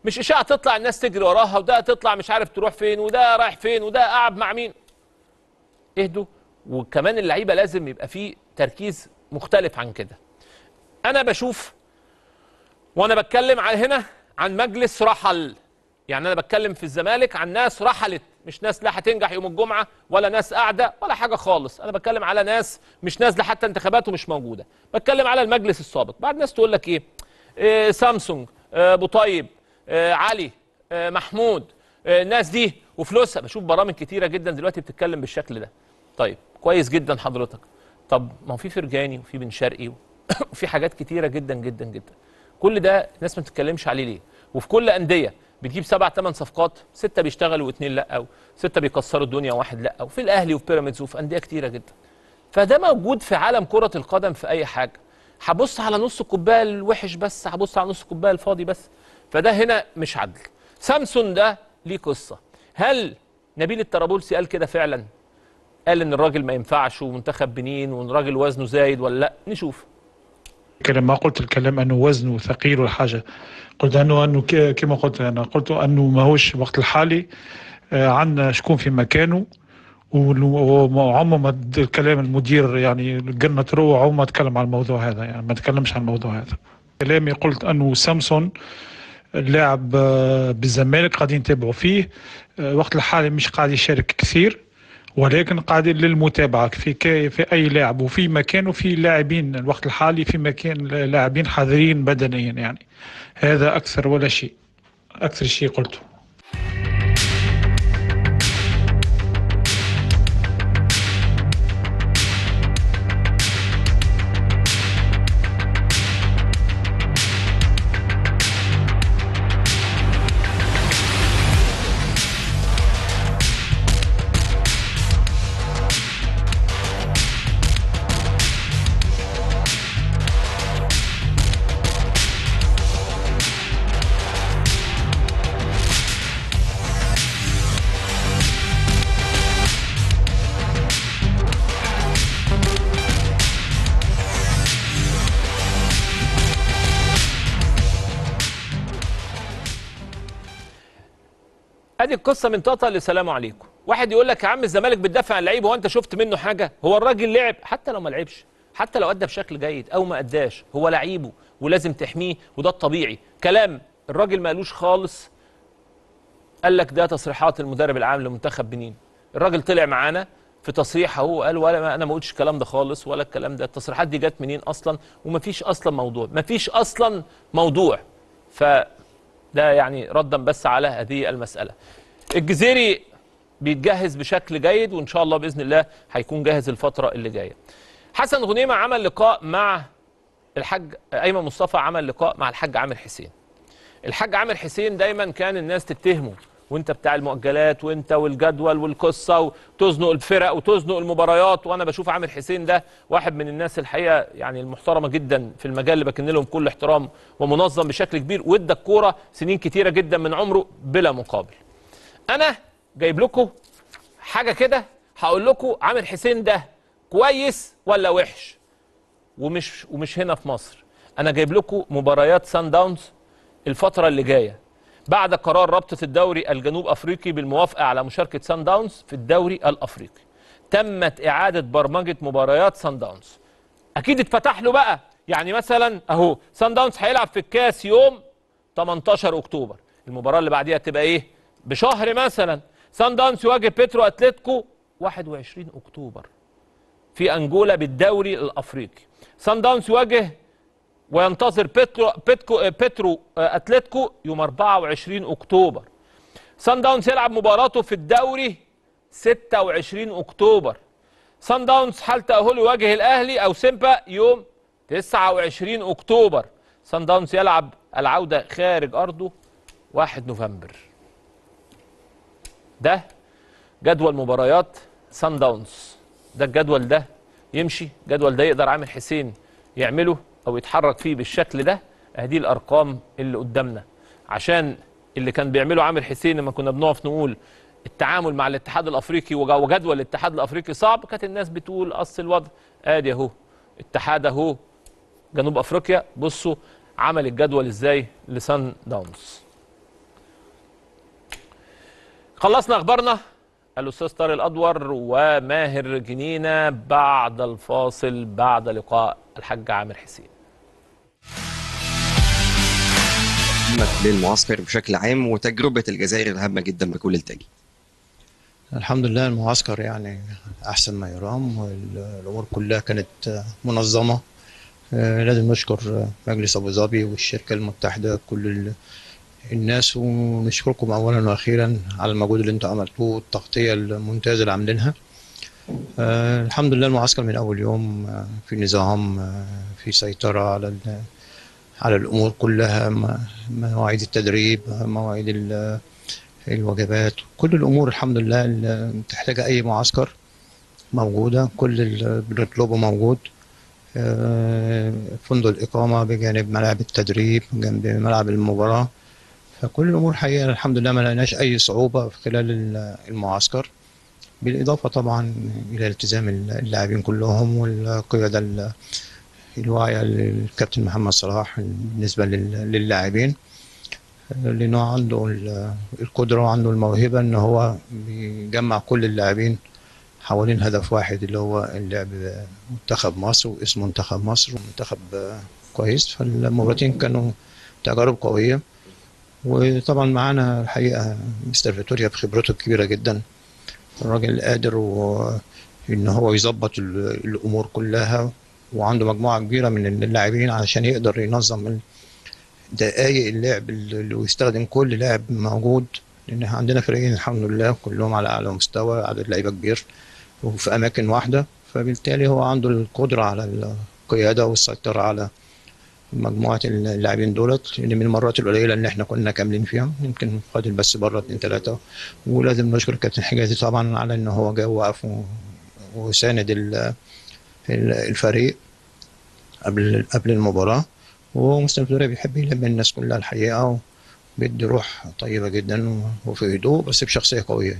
مش اشاعه تطلع الناس تجري وراها وده تطلع مش عارف تروح فين وده رايح فين وده قاعد مع مين اهدوا وكمان اللعيبه لازم يبقى فيه تركيز مختلف عن كده انا بشوف وانا بتكلم عن هنا عن مجلس رحل يعني انا بتكلم في الزمالك عن ناس رحلت مش ناس لا هتنجح يوم الجمعه ولا ناس قاعده ولا حاجه خالص انا بتكلم على ناس مش نازله حتى انتخابات ومش موجوده بتكلم على المجلس السابق بعد ناس تقول لك ايه, إيه سامسونج آه، ابو طيب آه، علي آه، محمود آه، الناس دي وفلوسها بشوف برامج كتيره جدا دلوقتي بتتكلم بالشكل ده طيب كويس جدا حضرتك طب ما هو في فرجاني وفي بن شرقي وفي حاجات كتيره جدا جدا جدا كل ده الناس ما بتتكلمش عليه ليه وفي كل انديه بتجيب سبع ثمان صفقات سته بيشتغلوا واثنين لا او سته بيكسروا الدنيا وواحد لا وفي الاهلي وفي بيراميدز وفي انديه كتيره جدا فده موجود في عالم كره القدم في اي حاجه هبص على نص الكوبايه الوحش بس هبص على نص الكوبايه الفاضي بس فده هنا مش عدل سامسون ده ليه قصه هل نبيل الطرابلسي قال كده فعلا قال ان الراجل ما ينفعش ومنتخب بنين والراجل وزنه زايد ولا لا نشوف كلام ما قلت الكلام انه وزنه ثقيل ولا حاجه قلت انه انه ك- كما قلت انا قلت انه ماهوش وقت الحالي آه، عندنا شكون في مكانه وعمر الكلام المدير يعني قلنا تروح عمر ما تكلم عن الموضوع هذا يعني ما تكلمش عن الموضوع هذا كلامي قلت انه سامسون اللاعب آه، بالزمالك قاعدين نتابعوا فيه آه، وقت الحالي مش قاعد يشارك كثير ولكن قاعدين للمتابعة في كي في أي لاعب وفي مكان وفي لاعبين الوقت الحالي في مكان لاعبين حاضرين بدنيا يعني هذا أكثر ولا شيء أكثر شيء قلته ادي القصه من طاطا لسلام عليكم واحد يقول لك يا عم الزمالك بتدافع عن اللعيب هو انت شفت منه حاجه هو الراجل لعب حتى لو ما لعبش حتى لو ادى بشكل جيد او ما اداش هو لعيبه ولازم تحميه وده الطبيعي كلام الراجل ما قالوش خالص قال لك ده تصريحات المدرب العام لمنتخب بنين الراجل طلع معانا في تصريح اهو قال ولا ما انا ما قلتش الكلام ده خالص ولا الكلام ده التصريحات دي جت منين اصلا ومفيش اصلا موضوع مفيش اصلا موضوع ف ده يعني ردا بس على هذه المسألة الجزيري بيتجهز بشكل جيد وإن شاء الله بإذن الله هيكون جاهز الفترة اللي جاية حسن غنيمة عمل لقاء مع الحاج أيمن مصطفى عمل لقاء مع الحاج عامر حسين الحاج عامر حسين دايما كان الناس تتهمه وانت بتاع المؤجلات وانت والجدول والقصه وتزنق الفرق وتزنق المباريات وانا بشوف عامر حسين ده واحد من الناس الحقيقه يعني المحترمه جدا في المجال اللي بكن لهم كل احترام ومنظم بشكل كبير وادى الكوره سنين كتيره جدا من عمره بلا مقابل. انا جايب لكم حاجه كده هقول لكم عامر حسين ده كويس ولا وحش ومش ومش هنا في مصر انا جايب لكم مباريات سان داونز الفتره اللي جايه بعد قرار رابطه الدوري الجنوب افريقي بالموافقه على مشاركه سان داونز في الدوري الافريقي تمت اعاده برمجه مباريات سان داونز اكيد اتفتح له بقى يعني مثلا اهو سان داونز هيلعب في الكاس يوم 18 اكتوبر المباراه اللي بعديها تبقى ايه بشهر مثلا سان داونز يواجه بيترو اتلتيكو 21 اكتوبر في انجولا بالدوري الافريقي سان داونز يواجه وينتظر بيترو بيتكو بيترو اتلتيكو يوم 24 اكتوبر سان داونز يلعب مباراته في الدوري 26 اكتوبر سان داونز حال تاهله يواجه الاهلي او سيمبا يوم 29 اكتوبر سان داونز يلعب العوده خارج ارضه 1 نوفمبر ده جدول مباريات سان داونز ده الجدول ده يمشي الجدول ده يقدر عامر حسين يعمله او يتحرك فيه بالشكل ده هذه الارقام اللي قدامنا عشان اللي كان بيعمله عامر حسين لما كنا بنقف نقول التعامل مع الاتحاد الافريقي وج- وجدول الاتحاد الافريقي صعب كانت الناس بتقول اصل الوضع ادي اهو اتحاد اهو جنوب افريقيا بصوا عمل الجدول ازاي لسان داونز خلصنا اخبارنا الاستاذ طارق الادور وماهر جنينه بعد الفاصل بعد لقاء الحاج عامر حسين للمعسكر بشكل عام وتجربة الجزائر الهامة جدا بكل التأكيد الحمد لله المعسكر يعني أحسن ما يرام والأمور كلها كانت منظمة آه، لازم نشكر مجلس أبو ظبي والشركة المتحدة كل ال- الناس ونشكركم أولا وأخيرا على المجهود اللي أنتم عملتوه والتغطية الممتازة اللي عاملينها آه، الحمد لله المعسكر من أول يوم آه، في نظام آه، في سيطرة على ال- على الأمور كلها م- مواعيد التدريب مواعيد ال- الوجبات كل الأمور الحمد لله اللي تحتاجها أي معسكر موجودة كل اللي بنطلبه موجود آه، فندق الإقامة بجانب ملاعب التدريب جنب ملعب المباراة فكل الأمور حقيقة الحمد لله ما لقيناش أي صعوبة في خلال ال- المعسكر بالإضافة طبعا إلى التزام اللاعبين كلهم والقيادة ال- الواعية للكابتن محمد صلاح بالنسبة لل- للاعبين لأنه عنده ال- القدرة وعنده الموهبة إن هو بيجمع كل اللاعبين حوالين هدف واحد اللي هو اللعب منتخب مصر واسم منتخب مصر ومنتخب آه، كويس فالمباراتين كانوا تجارب قوية وطبعا معانا الحقيقة مستر فيتوريا بخبرته الكبيرة جدا الراجل قادر و... إن هو يظبط ال- الأمور كلها وعنده مجموعة كبيرة من اللاعبين علشان يقدر ينظم ال- دقايق اللعب اللي ويستخدم كل لاعب موجود لأن إحنا عندنا فريقين الحمد لله كلهم على أعلى مستوى عدد لعيبة كبير وفي أماكن واحدة فبالتالي هو عنده القدرة على القيادة والسيطرة على مجموعة اللاعبين دولت لأن من المرات القليلة اللي احنا كنا كاملين فيها يمكن فاضل بس بره اتنين تلاتة ولازم نشكر الكابتن حجازي طبعا على إن هو جه وقف و- وساند ال- ال- الفريق قبل قبل المباراة ومستر فيتوريا بيحب يلم الناس كلها الحقيقة وبيدي روح طيبة جدا وفي هدوء بس بشخصية قوية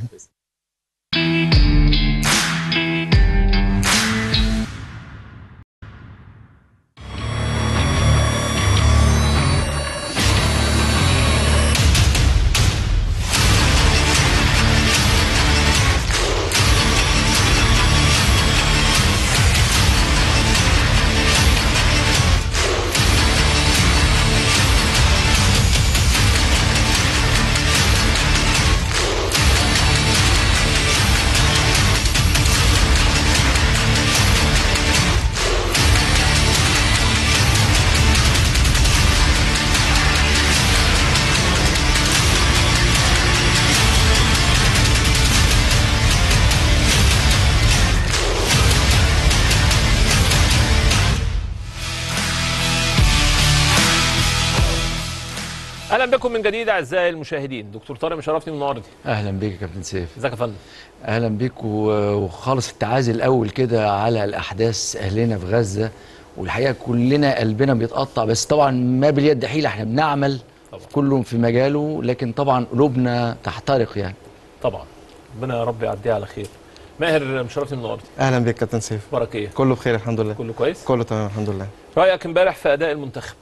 اهلا بكم من جديد اعزائي المشاهدين دكتور طارق مشرفني النهارده اهلا بيك يا كابتن سيف ازيك يا فندم اهلا بيك و- وخالص التعازي الاول كده على الاحداث اهلنا في غزه والحقيقه كلنا قلبنا بيتقطع بس طبعا ما باليد حيله احنا بنعمل طبعا. كله في مجاله لكن طبعا قلوبنا تحترق يعني طبعا ربنا يا رب يعديها على خير ماهر مشرفني النهارده اهلا بك كابتن سيف اخبارك ايه كله بخير الحمد لله كله كويس كله تمام الحمد لله رايك امبارح في اداء المنتخب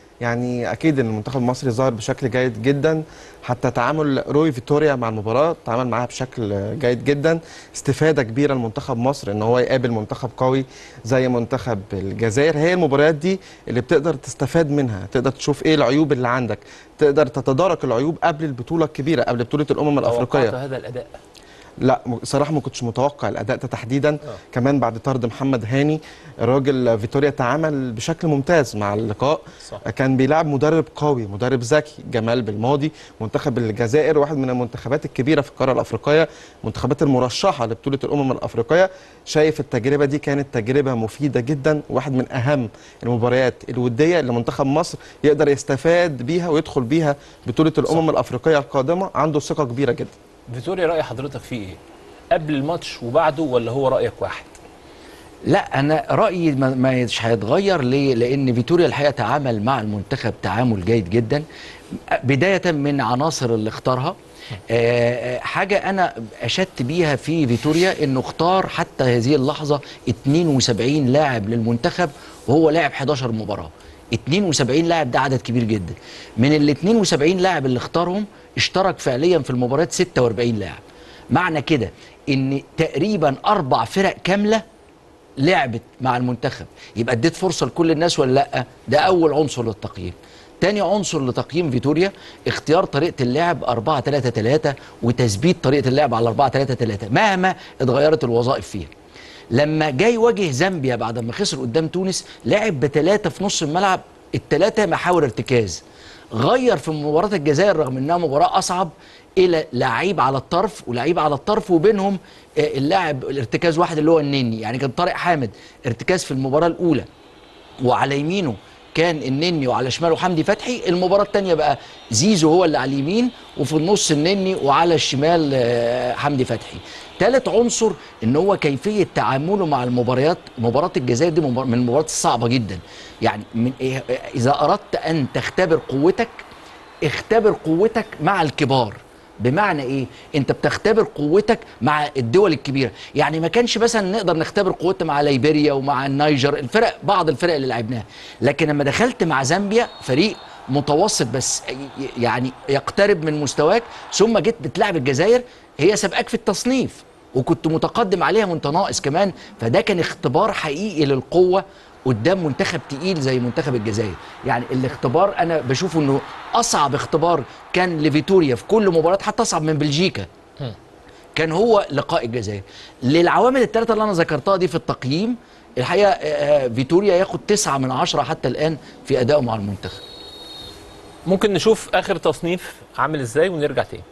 يعني اكيد ان المنتخب المصري ظهر بشكل جيد جدا حتى تعامل روي فيتوريا مع المباراه تعامل معاها بشكل جيد جدا استفاده كبيره لمنتخب مصر ان هو يقابل منتخب قوي زي منتخب الجزائر هي المباريات دي اللي بتقدر تستفاد منها تقدر تشوف ايه العيوب اللي عندك تقدر تتدارك العيوب قبل البطوله الكبيره قبل بطوله الامم الافريقيه توقعت هذا الاداء لا م- صراحه ما كنتش متوقع الاداء ده تحديدا كمان بعد طرد محمد هاني الراجل فيتوريا تعامل بشكل ممتاز مع اللقاء صح. كان بيلعب مدرب قوي مدرب ذكي جمال بالماضي منتخب الجزائر واحد من المنتخبات الكبيره في القاره الافريقيه المنتخبات المرشحه لبطوله الامم الافريقيه شايف التجربه دي كانت تجربه مفيده جدا واحد من اهم المباريات الوديه اللي منتخب مصر يقدر يستفاد بيها ويدخل بيها بطوله الامم الافريقيه القادمه عنده ثقه كبيره جدا فيتوريا راي حضرتك فيه ايه قبل الماتش وبعده ولا هو رايك واحد لا انا رايي ما- ما مش هيتغير ليه لان فيتوريا الحقيقه تعامل مع المنتخب تعامل جيد جدا بدايه من عناصر اللي اختارها آه، آه، حاجه انا اشدت بيها في فيتوريا انه اختار حتى هذه اللحظه 72 لاعب للمنتخب وهو لاعب 11 مباراه 72 لاعب ده عدد كبير جدا من ال 72 لاعب اللي اختارهم اشترك فعليا في المباريات 46 لاعب معنى كده ان تقريبا اربع فرق كامله لعبت مع المنتخب يبقى اديت فرصه لكل الناس ولا لا ده اول عنصر للتقييم تاني عنصر لتقييم فيتوريا اختيار طريقه اللعب 4 3 3 وتثبيت طريقه اللعب على 4 3 3 مهما اتغيرت الوظائف فيها لما جاي يواجه زامبيا بعد ما خسر قدام تونس لعب بثلاثه في نص الملعب الثلاثه محاور ارتكاز غير في مباراه الجزائر رغم انها مباراه اصعب الى لعيب على الطرف ولعيب على الطرف وبينهم آه، اللاعب الارتكاز واحد اللي هو النني يعني كان طارق حامد ارتكاز في المباراه الاولى وعلى يمينه كان النني وعلى شماله حمدي فتحي المباراة الثانية بقى زيزو هو اللي على اليمين وفي النص النني وعلى الشمال آه، حمدي فتحي ثالث عنصر ان هو كيفية تعامله مع المباريات مباراة الجزائر دي مبار- من المباريات الصعبة جدا يعني من إيه اذا اردت ان تختبر قوتك اختبر قوتك مع الكبار بمعنى ايه انت بتختبر قوتك مع الدول الكبيره يعني ما كانش مثلا نقدر نختبر قوتنا مع ليبيريا ومع النيجر الفرق بعض الفرق اللي لعبناها لكن لما دخلت مع زامبيا فريق متوسط بس ي- يعني يقترب من مستواك ثم جيت بتلعب الجزائر هي سابقاك في التصنيف وكنت متقدم عليها وانت ناقص كمان فده كان اختبار حقيقي للقوه قدام منتخب تقيل زي منتخب الجزائر يعني الاختبار انا بشوفه انه اصعب اختبار كان لفيتوريا في كل مباراه حتى اصعب من بلجيكا كان هو لقاء الجزائر للعوامل الثلاثه اللي انا ذكرتها دي في التقييم الحقيقه آه، آه، فيتوريا ياخد تسعة من عشرة حتى الان في ادائه مع المنتخب ممكن نشوف اخر تصنيف عامل ازاي ونرجع تاني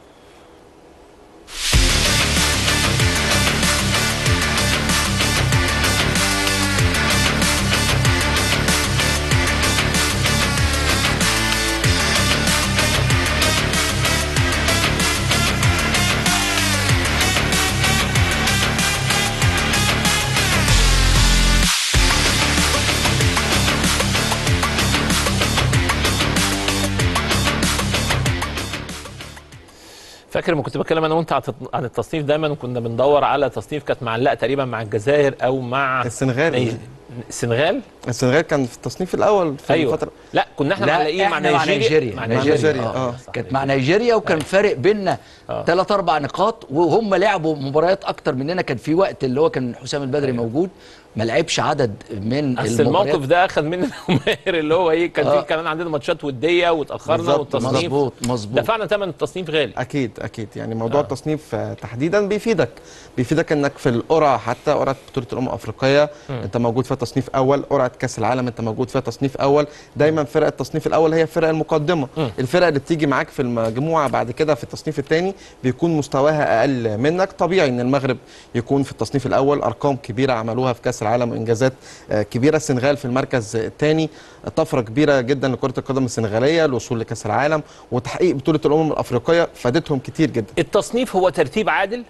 فاكر لما كنت بتكلم انا وانت عن الت- عن التصنيف دايما وكنا بندور على تصنيف كانت معلقه تقريبا مع الجزائر او مع السنغال. نيج- السنغال السنغال كان في التصنيف الاول في ايوه الفتره لا كنا احنا لا، معلقين مع إحنا مع نيجيريا نيجيريا. مع مع نيجيريا نيجيريا، اه آه. صح. كانت مع نيجيريا وكان فارق بيننا آه. ثلاث اربع نقاط وهم لعبوا مباريات اكتر مننا كان في وقت اللي هو كان حسام البدري موجود ما لعبش عدد من بس المباريات الموقف ده اخذ مننا ماهر اللي هو ايه كان آه. في كمان عندنا ماتشات وديه واتاخرنا بالظبط، والتصنيف مظبوط مظبوط دفعنا ثمن التصنيف غالي اكيد اكيد يعني موضوع آه. آه. التصنيف آه، تحديدا بيفيدك بيفيدك انك في القرعه حتى قرعه بطوله الامم الافريقيه انت موجود فيها تصنيف اول قرعه كاس العالم انت موجود فيها تصنيف اول دايما فرق التصنيف الاول هي الفرق المقدمه مم. الفرق اللي بتيجي معاك في المجموعه بعد كده في التصنيف الثاني بيكون مستواها اقل منك طبيعي ان المغرب يكون في التصنيف الاول ارقام كبيره عملوها في كاس العالم وانجازات آه، كبيره السنغال في المركز الثاني طفره كبيره جدا لكره القدم السنغاليه الوصول لكاس العالم وتحقيق بطوله الامم الافريقيه فادتهم كتير جدا التصنيف هو ترتيب عادل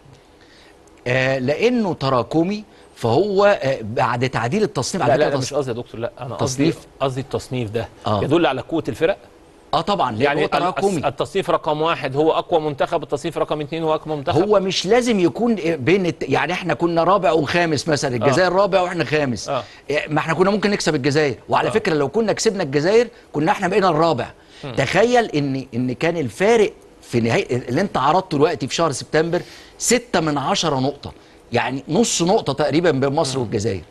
آه لانه تراكمي فهو آه بعد تعديل التصنيف لا على لا, فكره لا مش تص- قصدي يا دكتور لا انا قصدي تصنيف؟ قصدي التصنيف ده آه. يدل على قوه الفرق اه طبعا لأنه يعني هو ال- تراكمي التصنيف رقم واحد هو اقوى منتخب التصنيف رقم اثنين هو اقوى منتخب هو مش لازم يكون بين الت... يعني احنا كنا رابع وخامس مثلا الجزائر رابع واحنا خامس آه. إيه، ما احنا كنا ممكن نكسب الجزائر وعلى آه. فكره لو كنا كسبنا الجزائر كنا احنا بقينا الرابع تخيل ان ان كان الفارق في نهايه اللي انت عرضته دلوقتي في شهر سبتمبر ستة من عشرة نقطه يعني نص نقطه تقريبا بين مصر والجزائر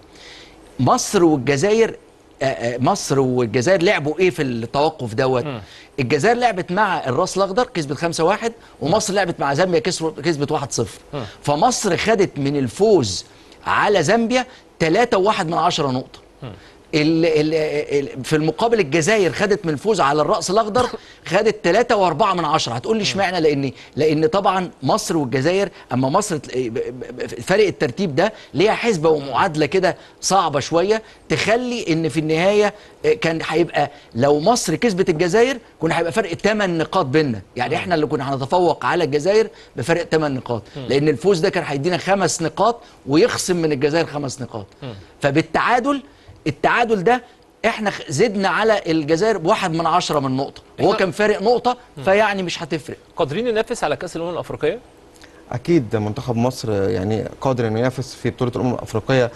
مصر والجزائر آه، آه، مصر والجزائر لعبوا ايه في التوقف دوت الجزائر لعبت مع الراس الاخضر كسبت 5-1 ومصر لعبت مع زامبيا كسبت كسبت 1-0 فمصر خدت من الفوز على زامبيا 3.1 من عشرة نقطه ال ال ال في المقابل الجزائر خدت من الفوز على الراس الاخضر خدت 3 و4 من عشرة هتقول لي اشمعنى لان لان طبعا مصر والجزائر اما مصر ت- ب- ب- فرق الترتيب ده ليها حسبه ومعادله كده صعبه شويه تخلي ان في النهايه آه، كان هيبقى لو مصر كسبت الجزائر كنا هيبقى فرق 8 نقاط بيننا يعني احنا اللي كنا هنتفوق على الجزائر بفرق 8 نقاط لان الفوز ده كان هيدينا خمس نقاط ويخصم من الجزائر خمس نقاط فبالتعادل التعادل ده احنا خ- زدنا على الجزائر بواحد من عشرة من نقطة وهو إحنا- كان فارق نقطة فيعني مش هتفرق قادرين ننافس على كاس الامم الافريقيه اكيد منتخب مصر يعني قادر انه ينافس في بطوله الامم الافريقيه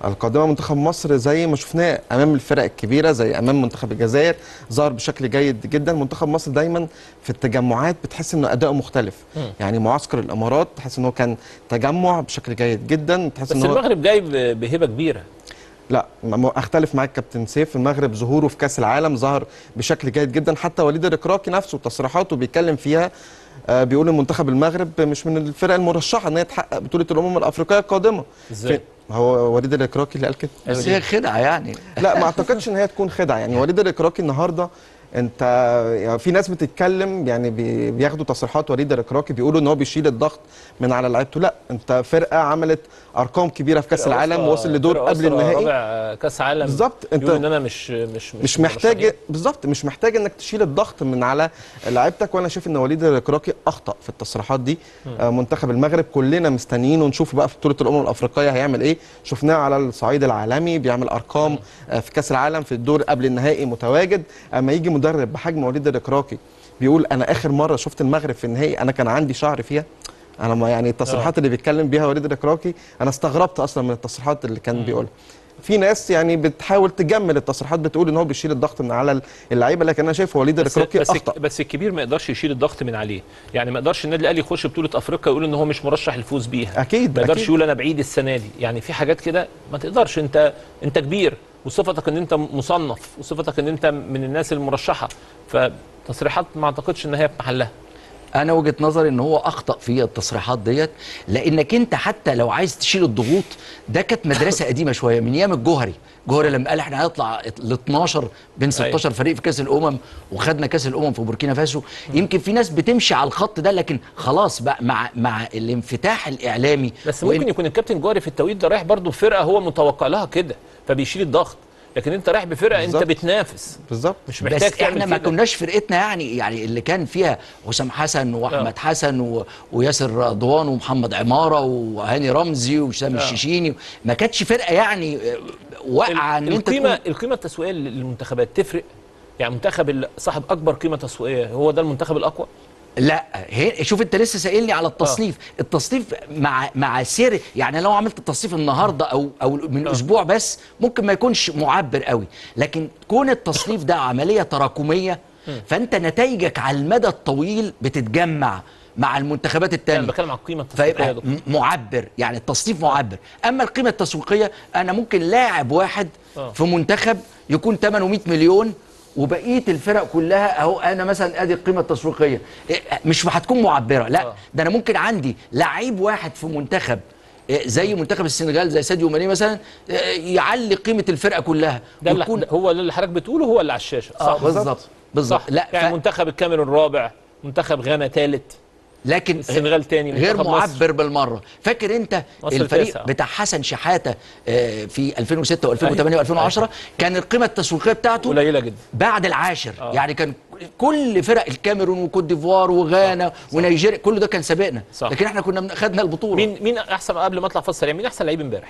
القادمه منتخب مصر زي ما شفناه امام الفرق الكبيره زي امام منتخب الجزائر ظهر بشكل جيد جدا منتخب مصر دايما في التجمعات بتحس انه اداؤه مختلف مم. يعني معسكر الامارات تحس انه كان تجمع بشكل جيد جدا تحس بس ان هو المغرب جاي ب- بهبه كبيره لا ما- اختلف معاك كابتن سيف المغرب ظهوره في كاس العالم ظهر بشكل جيد جدا حتى وليد الركراكي نفسه تصريحاته بيتكلم فيها آه، بيقول ان منتخب المغرب مش من الفرق المرشحه ان هي تحقق بطوله الامم الافريقيه القادمه ازاي؟ في- هو وليد الركراكي اللي قال كده بس هي خدعه يعني لا ما اعتقدش ان هي تكون خدعه يعني وليد الركراكي النهارده انت يعني في ناس بتتكلم يعني بي- بياخدوا تصريحات وليد الركراكي بيقولوا ان هو بيشيل الضغط من على لعيبته لا انت فرقه عملت ارقام كبيره في كاس العالم وصل لدور فرقة قبل أسرة النهائي رابع كاس عالم بالظبط انت يقول ان انا مش مش مش محتاج مرشحين. بالظبط مش محتاج انك تشيل الضغط من على لعيبتك وانا شايف ان وليد الكراكي اخطا في التصريحات دي آه منتخب المغرب كلنا مستنيين ونشوفه بقى في بطوله الامم الافريقيه هيعمل ايه شفناه على الصعيد العالمي بيعمل ارقام آه في كاس العالم في الدور قبل النهائي متواجد اما يجي مدرب بحجم وليد الكراكي بيقول انا اخر مره شفت المغرب في النهائي انا كان عندي شعر فيها انا ما يعني التصريحات اللي بيتكلم بيها وليد الكراكي انا استغربت اصلا من التصريحات اللي كان بيقولها في ناس يعني بتحاول تجمل التصريحات بتقول ان هو بيشيل الضغط من على اللعيبه لكن انا شايف وليد بس, الكروكي بس, اخطا بس الكبير ما يقدرش يشيل الضغط من عليه يعني ما يقدرش النادي الاهلي يخش بطوله افريقيا يقول ان هو مش مرشح للفوز بيها اكيد ما يقدرش أكيد. يقول انا بعيد السنه دي يعني في حاجات كده ما تقدرش انت انت كبير وصفتك ان انت مصنف وصفتك ان انت من الناس المرشحه فتصريحات ما اعتقدش ان هي في محلها انا وجهه نظري ان هو اخطا في التصريحات ديت لانك انت حتى لو عايز تشيل الضغوط ده كانت مدرسه قديمه شويه من ايام الجوهري جوهري لما قال احنا هنطلع ل 12 بين 16 فريق في كاس الامم وخدنا كاس الامم في بوركينا فاسو يمكن في ناس بتمشي على الخط ده لكن خلاص بقى مع مع الانفتاح الاعلامي بس وإن- ممكن يكون الكابتن جوهري في التوقيت ده رايح برضه بفرقه هو متوقع لها كده فبيشيل الضغط لكن انت رايح بفرقه انت بالظبط. بتنافس بالظبط مش محتاج بس تعمل احنا ما كده. كناش فرقتنا يعني يعني اللي كان فيها حسام حسن واحمد حسن و... وياسر رضوان ومحمد عماره وهاني رمزي وسام آه. الشيشيني ما كانتش فرقه يعني آه، واقعه ان انت القيمه تكون- القيمه التسويقيه للمنتخبات تفرق يعني منتخب ال- صاحب اكبر قيمه تسويقيه هو ده المنتخب الاقوى لا هي شوف انت لسه سائلني على التصنيف آه. التصنيف مع مع سير يعني لو عملت التصنيف النهارده او او من آه. اسبوع بس ممكن ما يكونش معبر قوي لكن كون التصنيف ده عمليه تراكميه فانت نتائجك على المدى الطويل بتتجمع مع المنتخبات التانية انا بتكلم عن القيمه التسويقيه يا فيبقى دكتور م- معبر يعني التصنيف معبر اما القيمه التسويقيه انا ممكن لاعب واحد آه. في منتخب يكون ثمنه 100 مليون وبقيه الفرق كلها اهو انا مثلا ادي القيمه التسويقيه إيه، مش هتكون معبره لا آه. ده انا ممكن عندي لعيب واحد في منتخب إيه، زي منتخب السنغال زي ساديو ماني مثلا إيه، يعلي قيمه الفرقه كلها ده اللي ويكون- هو اللي حضرتك بتقوله هو اللي على الشاشه اه بالظبط بالظبط صح لا يعني ف... منتخب الكاميرون رابع منتخب غانا ثالث لكن السنغال تاني غير منتخب مصر. معبر بالمره فاكر انت مصر الفريق تاسع. بتاع حسن شحاته آه، في 2006 و2008 و2010 كان القيمه التسويقيه بتاعته قليله جدا بعد العاشر آه. يعني كان كل فرق الكاميرون وكوت ديفوار وغانا ونيجيريا كل ده كان سابقنا صح. لكن احنا كنا من- خدنا البطوله مين مين احسن قبل ما اطلع فاصل سريع مين احسن لعيب امبارح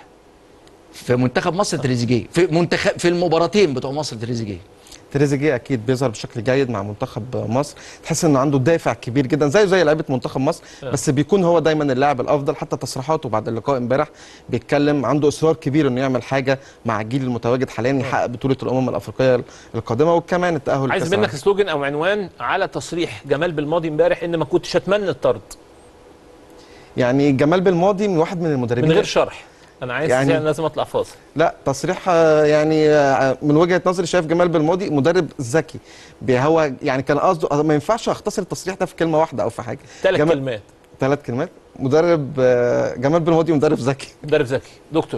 في منتخب مصر تريزيجيه في منتخب في المباراتين بتوع مصر تريزيجيه تريزيجيه اكيد بيظهر بشكل جيد مع منتخب مصر تحس انه عنده دافع كبير جدا زيه زي لعيبه منتخب مصر آه. بس بيكون هو دايما اللاعب الافضل حتى تصريحاته بعد اللقاء امبارح بيتكلم عنده اصرار كبير انه يعمل حاجه مع الجيل المتواجد حاليا يحقق بطوله الامم الافريقيه القادمه وكمان التاهل عايز لكأس منك العالم. سلوجن او عنوان على تصريح جمال بالماضي امبارح ان ما كنتش اتمنى الطرد يعني جمال بالماضي من واحد من المدربين من غير شرح انا عايز يعني- يعني لازم اطلع فاصل لا تصريح آه، يعني آه، من وجهه نظري شايف جمال بالماضي مدرب ذكي بي- هو يعني كان قصده ما ينفعش اختصر التصريح ده في كلمه واحده او في حاجه ثلاث جمال- كلمات ثلاث كلمات مدرب آه، جمال بالماضي مدرب ذكي مدرب ذكي دكتور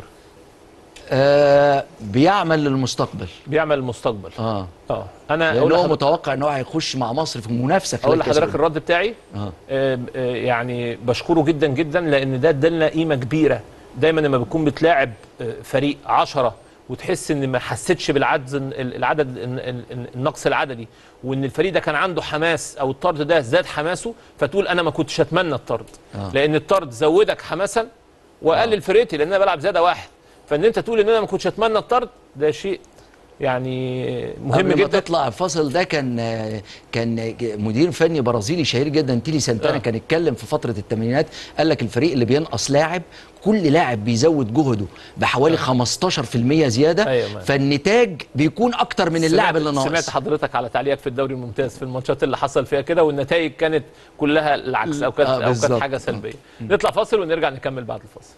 آه بيعمل للمستقبل بيعمل المستقبل اه اه انا لان اقول هو لحضرتك متوقع ان هو هيخش مع مصر في منافسه اقول خلال كأس لحضرتك الأمم. الرد بتاعي اه آه، آه، يعني بشكره جدا جدا لان ده ادالنا قيمه كبيره دايما لما بتكون بتلاعب آه، فريق عشرة وتحس ان ما حسيتش بالعدد العدد ال- ال- ال- النقص العددي وان الفريق ده كان عنده حماس او الطرد ده زاد حماسه فتقول انا ما كنتش اتمنى الطرد آه. لان الطرد زودك حماسا وقلل فرقتي لان انا بلعب زياده واحد فان انت تقول ان انا ما كنتش اتمنى الطرد ده شيء يعني مهم قبل ما جدا تطلع الفاصل ده كان كان مدير فني برازيلي شهير جدا تيلي سانتانا آه. كان اتكلم في فتره الثمانينات قال لك الفريق اللي بينقص لاعب كل لاعب بيزود جهده بحوالي 15% زياده أيوة، ما- فالنتاج بيكون اكتر من اللاعب اللي ناقص سمعت حضرتك على تعليقك في الدوري الممتاز في الماتشات اللي حصل فيها كده والنتائج كانت كلها العكس او كانت آه، او كانت بالظبط. حاجه سلبيه نطلع فاصل ونرجع نكمل بعد الفاصل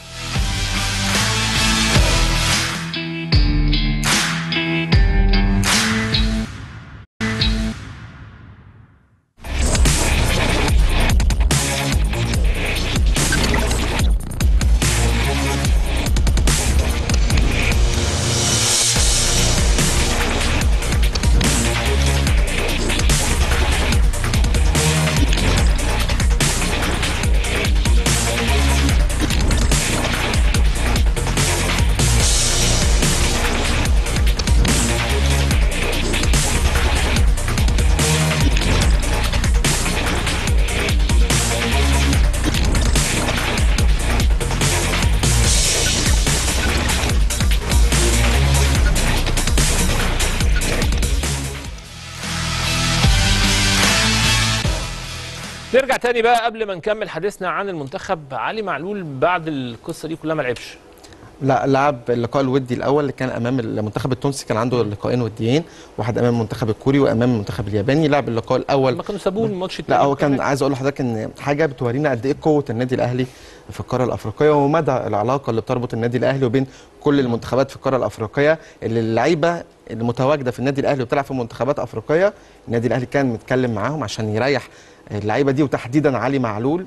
نرجع تاني بقى قبل ما نكمل حديثنا عن المنتخب علي معلول بعد القصه دي كلها ما لعبش لا لعب اللقاء الودي الاول اللي كان امام المنتخب التونسي كان عنده لقاءين وديين واحد امام المنتخب الكوري وامام المنتخب الياباني لعب اللقاء الاول ما كانوا سابوه الماتش لا التاني هو كان عايز اقول لحضرتك ان حاجه بتورينا قد ايه قوه النادي الاهلي في القاره الافريقيه ومدى العلاقه اللي بتربط النادي الاهلي وبين كل المنتخبات في القاره الافريقيه اللي اللعيبه المتواجده في النادي الاهلي وبتلعب في منتخبات افريقيه النادي الاهلي كان متكلم معاهم عشان يريح اللعيبه دي وتحديدا علي معلول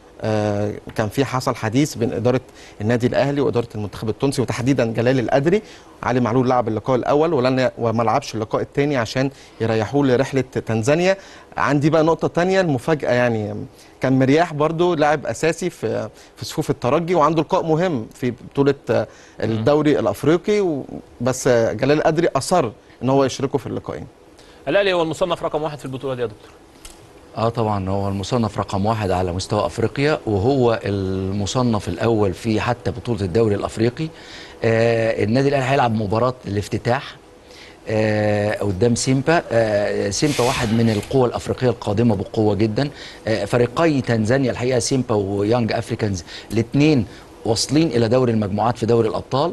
آه، كان في حصل حديث بين اداره النادي الاهلي واداره المنتخب التونسي وتحديدا جلال القدري علي معلول لعب اللقاء الاول ولن وما لعبش اللقاء الثاني عشان يريحوه لرحله تنزانيا عندي بقى نقطه تانية المفاجاه يعني كان مرياح برضو لاعب اساسي في في صفوف الترجي وعنده لقاء مهم في بطوله آه، الدوري الافريقي و- بس آه، جلال القدري اصر ان هو يشركه في اللقاءين الاهلي هو المصنف رقم واحد في البطوله دي يا دكتور اه طبعا هو المصنف رقم واحد على مستوى افريقيا وهو المصنف الاول في حتى بطوله الدوري الافريقي آه النادي الاهلي هيلعب مباراه الافتتاح آه قدام سيمبا آه سيمبا واحد من القوى الافريقيه القادمه بقوه جدا آه فريقي تنزانيا الحقيقه سيمبا ويانج افريكانز الاثنين واصلين الى دوري المجموعات في دوري الابطال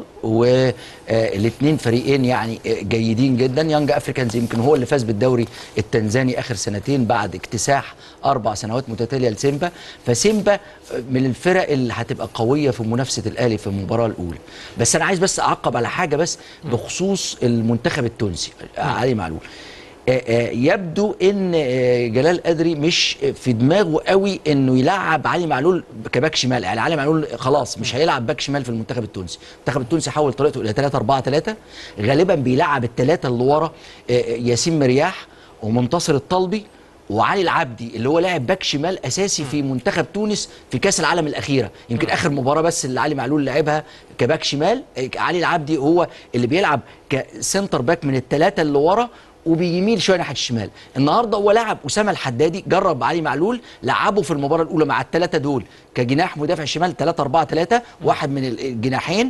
والاثنين فريقين يعني آه، جيدين جدا يانج افريكانز يمكن هو اللي فاز بالدوري التنزاني اخر سنتين بعد اكتساح اربع سنوات متتاليه لسيمبا فسيمبا آه، من الفرق اللي هتبقى قويه في منافسه الاهلي في المباراه الاولى بس انا عايز بس اعقب على حاجه بس بخصوص المنتخب التونسي آه، علي معلول آه، آه، يبدو ان آه، جلال قدري مش في دماغه قوي انه يلعب علي معلول كباك شمال يعني علي معلول خلاص مش هيلعب باك شمال في المنتخب التونسي المنتخب التونسي حول طريقته الى 3 4 3 غالبا بيلعب الثلاثه اللي ورا آه، آه، ياسين مرياح ومنتصر الطلبي وعلي العبدي اللي هو لاعب باك شمال اساسي في منتخب تونس في كاس العالم الاخيره يمكن اخر مباراه بس اللي علي معلول لعبها كباك شمال آه، علي العبدي هو اللي بيلعب كسنتر باك من الثلاثه اللي ورا وبيميل شويه ناحيه الشمال النهارده هو لعب اسامه الحدادي جرب علي معلول لعبه في المباراه الاولى مع الثلاثه دول كجناح مدافع شمال 3 4 3 واحد من الجناحين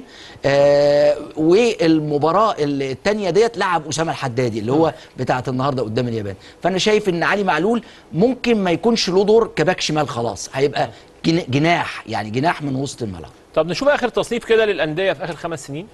آه والمباراه الثانيه ديت لعب اسامه الحدادي اللي هو بتاعه النهارده قدام اليابان فانا شايف ان علي معلول ممكن ما يكونش له دور كباك شمال خلاص هيبقى جن- جناح يعني جناح من وسط الملعب طب نشوف اخر تصنيف كده للانديه في اخر خمس سنين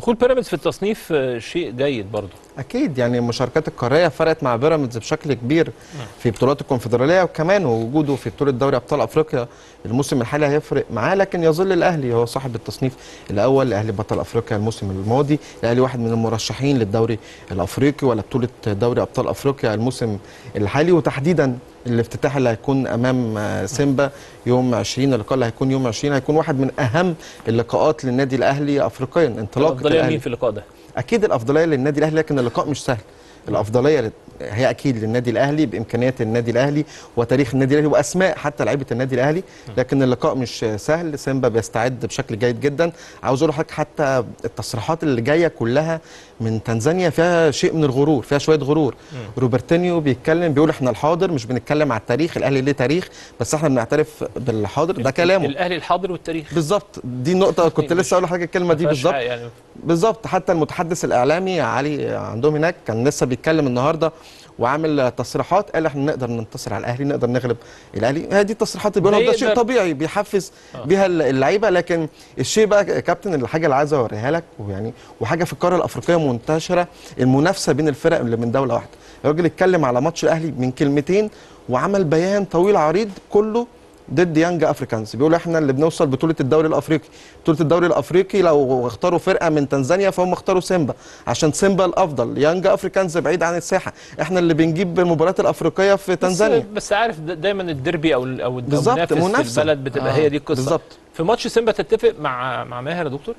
دخول بيراميدز في التصنيف آه، شيء جيد برضه اكيد يعني المشاركات القاريه فرقت مع بيراميدز بشكل كبير في بطولات الكونفدراليه وكمان وجوده في بطوله دوري ابطال افريقيا الموسم الحالي هيفرق معاه لكن يظل الاهلي هو صاحب التصنيف الاول الاهلي بطل افريقيا الموسم الماضي الاهلي واحد من المرشحين للدوري الافريقي ولا بطوله دوري ابطال افريقيا الموسم الحالي وتحديدا الافتتاح اللي هيكون امام آه، سيمبا يوم 20 اللقاء اللي هيكون يوم 20 هيكون واحد من اهم اللقاءات للنادي الاهلي افريقيا انطلاقه الافضليه الاهلي مين في اللقاء ده؟ اكيد الافضليه للنادي الاهلي لكن اللقاء مش سهل الافضليه لل- هي اكيد للنادي الاهلي بامكانيات النادي الاهلي وتاريخ النادي الاهلي واسماء حتى لعيبه النادي الاهلي لكن اللقاء مش سهل سيمبا بيستعد بشكل جيد جدا عاوز اقول لحضرتك حتى التصريحات اللي جايه كلها من تنزانيا فيها شيء من الغرور فيها شويه غرور روبرتينيو بيتكلم بيقول احنا الحاضر مش بنتكلم على التاريخ الاهلي ليه تاريخ بس احنا بنعترف بالحاضر ده كلامه الاهلي الحاضر والتاريخ بالظبط دي نقطه كنت لسه اقول لحضرتك الكلمه دي ما فيهاش بالظبط حق يعني بالظبط حتى المتحدث الاعلامي علي عندهم هناك كان لسه بيتكلم النهارده وعامل تصريحات قال احنا نقدر ننتصر على الاهلي نقدر نغلب الاهلي هي دي التصريحات اللي بيقولها ده شيء يقدر- طبيعي بيحفز بيها اللعيبه لكن الشيء بقى يا كابتن الحاجه اللي عايز اوريها لك ويعني وحاجه في القاره الافريقيه منتشره المنافسه بين الفرق اللي من دوله واحده الراجل اتكلم على ماتش الاهلي من كلمتين وعمل بيان طويل عريض كله ضد يانج افريكانز بيقول احنا اللي بنوصل بطوله الدوري الافريقي بطوله الدوري الافريقي لو اختاروا فرقه من تنزانيا فهم اختاروا سيمبا عشان سيمبا الافضل يانج افريكانز بعيد عن الساحه احنا اللي بنجيب المباريات الافريقيه في تنزانيا بس, بس عارف دا- دايما الديربي او ال- او الد- بالظبط، المنافس في منافسة. البلد بتبقى آه، هي دي القصه بالظبط. في ماتش سيمبا تتفق مع مع ماهر يا دكتور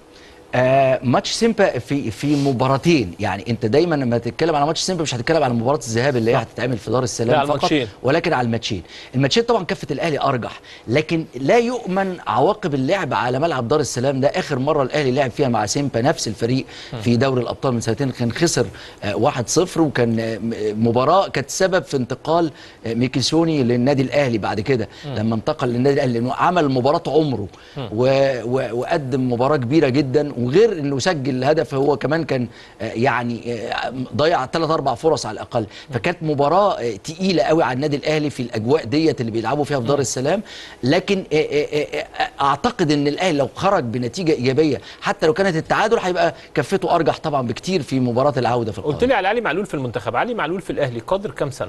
آه ماتش سيمبا في في مباراتين يعني انت دايما لما تتكلم على ماتش سيمبا مش هتتكلم على مباراه الذهاب اللي هي هتتعمل في دار لا، السلام على فقط الماتشين. ولكن على الماتشين الماتشين طبعا كفه الاهلي ارجح لكن لا يؤمن عواقب اللعب على ملعب دار السلام ده اخر مره الاهلي لعب فيها مع سيمبا نفس الفريق في دوري الابطال من سنتين كان خسر آه 1-0 وكان آه م- مباراه كانت سبب في انتقال آه ميكيسوني للنادي الاهلي بعد كده لما انتقل للنادي الاهلي لانه عمل مباراه عمره و و وقدم مباراه كبيره جدا وغير انه سجل هدف هو كمان كان آه، يعني آه، ضيع ثلاث اربع فرص على الاقل فكانت مباراه آه، تقيله قوي على النادي الاهلي في الاجواء ديت اللي بيلعبوا فيها في دار السلام لكن آه، آه، آه، اعتقد ان الاهلي لو خرج بنتيجه ايجابيه حتى لو كانت التعادل هيبقى كفته ارجح طبعا بكتير في مباراه العوده في القاهره قلت لي على علي معلول في المنتخب علي معلول في الاهلي قدر كام سنه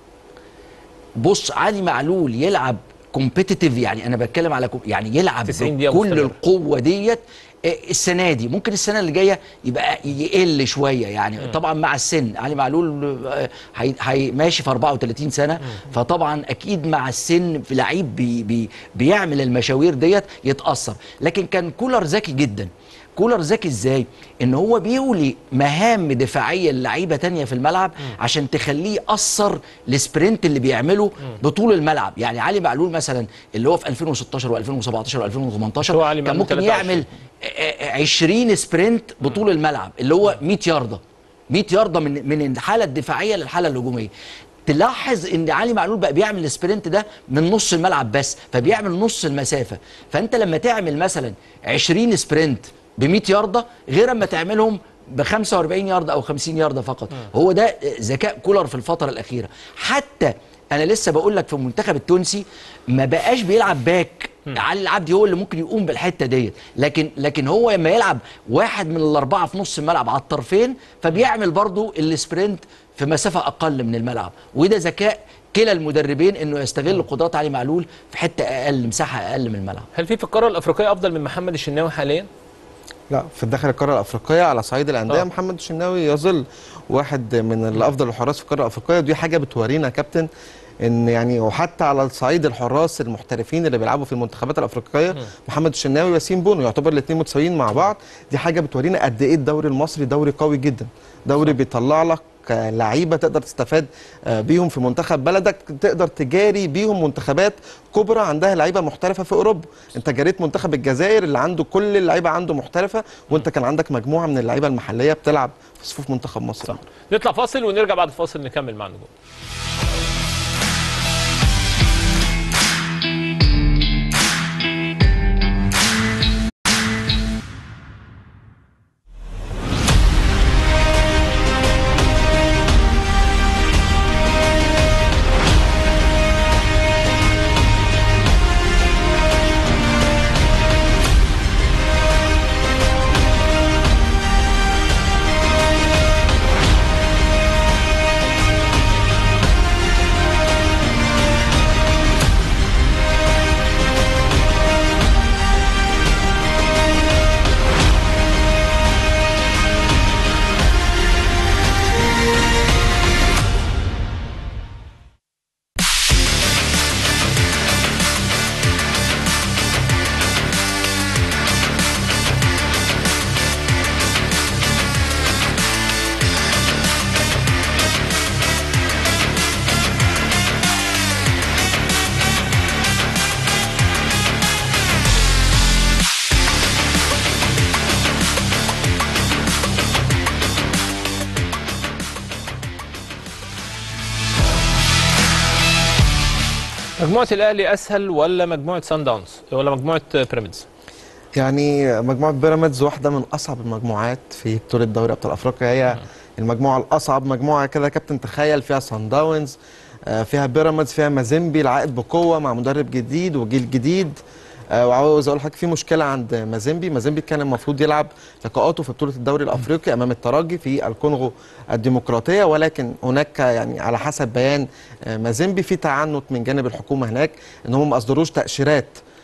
بص علي معلول يلعب كومبيتيتيف يعني انا بتكلم على كوم يعني يلعب 90 دقيقة بكل مستمرة. القوه ديت آه، السنه دي ممكن السنه اللي جايه يبقى يقل شويه يعني طبعا مع السن علي معلول آه، هي هي ماشي في 34 سنه فطبعا اكيد مع السن في لعيب بي بي بيعمل المشاوير ديت يتاثر لكن كان كولر ذكي جدا كولر ذكي ازاي ان هو بيولي مهام دفاعيه للعيبه تانية في الملعب عشان تخليه ياثر السبرنت اللي بيعمله بطول الملعب يعني علي معلول مثلا اللي هو في 2016 و2017 و2018 هو علي كان معلول ممكن 23. يعمل آه، آه، 20 سبرنت بطول الملعب اللي هو 100 يارده 100 يارده من من الحاله الدفاعيه للحاله الهجوميه تلاحظ ان علي معلول بقى بيعمل السبرنت ده من نص الملعب بس فبيعمل نص المسافه فانت لما تعمل مثلا 20 سبرنت ب 100 يارده غير اما تعملهم ب 45 يارده او 50 يارده فقط هو ده ذكاء كولر في الفتره الاخيره حتى انا لسه بقول لك في المنتخب التونسي ما بقاش بيلعب باك علي العبدي هو اللي ممكن يقوم بالحته ديت لكن لكن هو لما يلعب واحد من الاربعه في نص الملعب على الطرفين فبيعمل برضو السبرنت في مسافه اقل من الملعب وده ذكاء كلا المدربين انه يستغل قدرات علي معلول في حته اقل مساحه اقل من الملعب هل في في القاره الافريقيه افضل من محمد الشناوي حاليا لا في داخل القاره الافريقيه على صعيد الانديه آه. محمد الشناوي يظل واحد من الافضل الحراس في القاره الافريقيه ودي حاجه بتورينا يا كابتن ان يعني وحتى على الصعيد الحراس المحترفين اللي بيلعبوا في المنتخبات الافريقيه محمد الشناوي وياسين بونو يعتبر الاثنين متساويين مع بعض دي حاجه بتورينا قد ايه الدوري المصري دوري قوي جدا دوري بيطلع لك لعيبه تقدر تستفاد آه، بيهم في منتخب بلدك تقدر تجاري بيهم منتخبات كبرى عندها لعيبه محترفه في اوروبا انت جاريت منتخب الجزائر اللي عنده كل اللعيبه عنده محترفه وانت كان عندك مجموعه من اللعيبه المحليه بتلعب في صفوف منتخب مصر نطلع فاصل ونرجع بعد الفاصل نكمل مع النجوم مجموعه الاهلي اسهل ولا مجموعه سان داونز ولا مجموعه بيراميدز يعني مجموعه بيراميدز واحده من اصعب المجموعات في بطوله دوري ابطال افريقيا هي المجموعه الاصعب مجموعه كده يا كابتن تخيل فيها سان داونز آه، فيها بيراميدز فيها مازيمبي العائد بقوه مع مدرب جديد وجيل جديد آه، وعاوز اقول لحضرتك في مشكله عند مازيمبي مازيمبي كان المفروض يلعب لقاءاته في بطوله الدوري الافريقي امام الترجي في الكونغو الديمقراطيه ولكن هناك يعني على حسب بيان آه، مازيمبي في تعنت من جانب الحكومه هناك ان هم ما اصدروش تاشيرات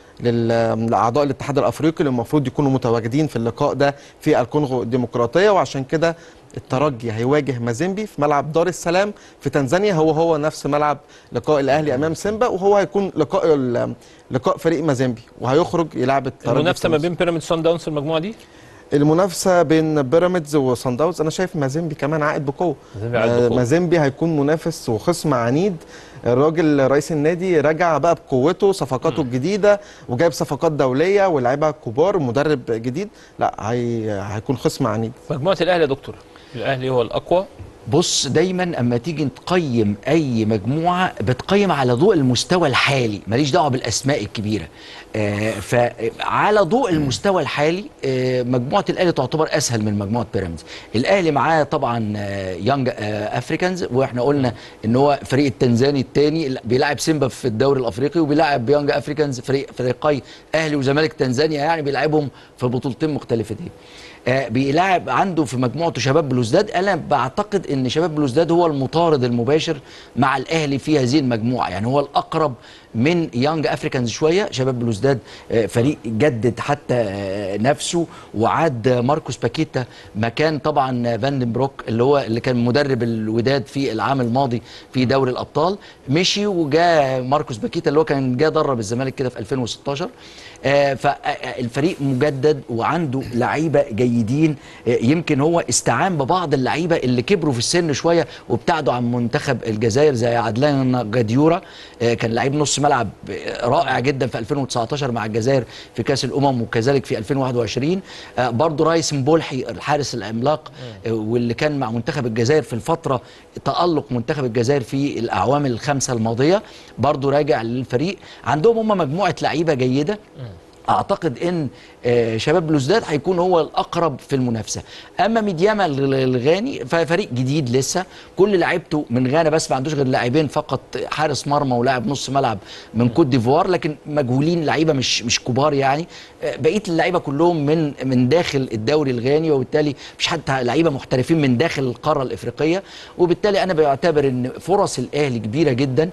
لل- لاعضاء الاتحاد الافريقي اللي المفروض يكونوا متواجدين في اللقاء ده في الكونغو الديمقراطيه وعشان كده الترجي هيواجه مازيمبي في ملعب دار السلام في تنزانيا هو هو نفس ملعب لقاء الاهلي امام سيمبا وهو هيكون لقاء ال- لقاء فريق مازيمبي وهيخرج يلعب الترجي المنافسه ما في بين بيراميدز وسان داونز في المجموعه دي المنافسه بين بيراميدز وصن داونز انا شايف مازيمبي كمان عائد بقوه مازيمبي عائد آه، بقوة. مازيمبي هيكون منافس وخصم عنيد الراجل رئيس النادي رجع بقى بقوته صفقاته الجديده وجايب صفقات دوليه ولاعيبه كبار ومدرب جديد لا هي هيكون خصم عنيد مجموعه الاهلي يا دكتور الاهلي هو الاقوى بص دايما اما تيجي تقيم اي مجموعه بتقيم على ضوء المستوى الحالي ماليش دعوه بالاسماء الكبيره آه فعلى ضوء المستوى الحالي آه مجموعه الاهلي تعتبر اسهل من مجموعه بيراميدز الاهلي معاه طبعا آه يانج آه افريكانز واحنا قلنا ان هو فريق التنزاني الثاني بيلعب سيمبا في الدوري الافريقي وبيلعب يانج افريكانز فريق فريقي اهلي وزمالك تنزانيا يعني بيلعبهم في بطولتين مختلفتين آه، بيلعب عنده في مجموعته شباب بلوزداد انا بعتقد ان شباب بلوزداد هو المطارد المباشر مع الاهلي في هذه المجموعه يعني هو الاقرب من يانج افريكانز شويه شباب بلوزداد آه، فريق جدد حتى آه، نفسه وعاد ماركوس باكيتا مكان طبعا فاندن بروك اللي هو اللي كان مدرب الوداد في العام الماضي في دوري الابطال مشي وجاء ماركوس باكيتا اللي هو كان جه درب الزمالك كده في 2016 آه، فالفريق مجدد وعنده لعيبه جيدين آه، يمكن هو استعان ببعض اللعيبه اللي كبروا في السن شويه وابتعدوا عن منتخب الجزائر زي عدلان جاديورا آه، كان لعيب نص ملعب آه، رائع جدا في 2019 مع الجزائر في كاس الامم وكذلك في 2021 آه، برضو رايس مبولحي الحارس العملاق آه، واللي كان مع منتخب الجزائر في الفتره تالق منتخب الجزائر في الاعوام الخمسه الماضيه برضو راجع للفريق عندهم هم مجموعه لعيبه جيده اعتقد ان آه، شباب بلوزداد هيكون هو الاقرب في المنافسه اما ميدياما الغ- الغاني ففريق جديد لسه كل لعيبته من غانا بس ما عندوش غير لاعبين فقط حارس مرمى ولاعب نص ملعب من كوت ديفوار لكن مجهولين لعيبه مش مش كبار يعني آه، بقيه اللعيبه كلهم من من داخل الدوري الغاني وبالتالي مش حتى لعيبه محترفين من داخل القاره الافريقيه وبالتالي انا بعتبر ان فرص الاهلي كبيره جدا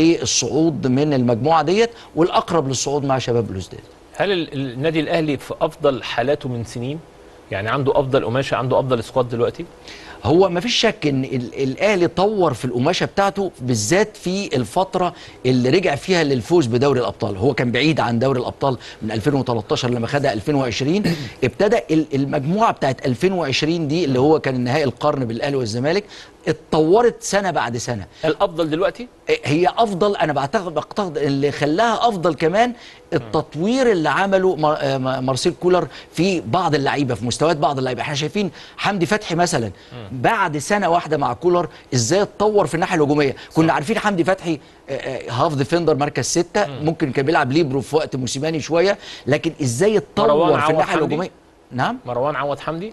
للصعود من المجموعه ديت والاقرب للصعود مع شباب بلوزداد هل ال- النادي الاهلي في افضل حالاته من سنين يعني عنده افضل قماشه عنده افضل سكواد دلوقتي هو ما فيش شك ان ال- الاهلي طور في القماشه بتاعته بالذات في الفتره اللي رجع فيها للفوز بدوري الابطال هو كان بعيد عن دوري الابطال من 2013 لما خدها 2020 ابتدى ال- المجموعه بتاعت 2020 دي اللي هو كان نهائي القرن بالاهلي والزمالك اتطورت سنه بعد سنه الافضل دلوقتي هي افضل انا بعتقد بعتقد اللي خلاها افضل كمان التطوير اللي عمله مار- آه، مارسيل كولر في بعض اللعيبه في مستويات بعض اللعيبه احنا شايفين حمدي فتحي مثلا بعد سنه واحده مع كولر ازاي اتطور في الناحيه الهجوميه كنا عارفين حمدي فتحي آه، آه، هاف ديفندر مركز ستة ممكن كان بيلعب ليبرو في وقت موسيماني شويه لكن ازاي اتطور مروان في عوض الناحيه حمدي؟ الهجوميه نعم مروان عوض حمدي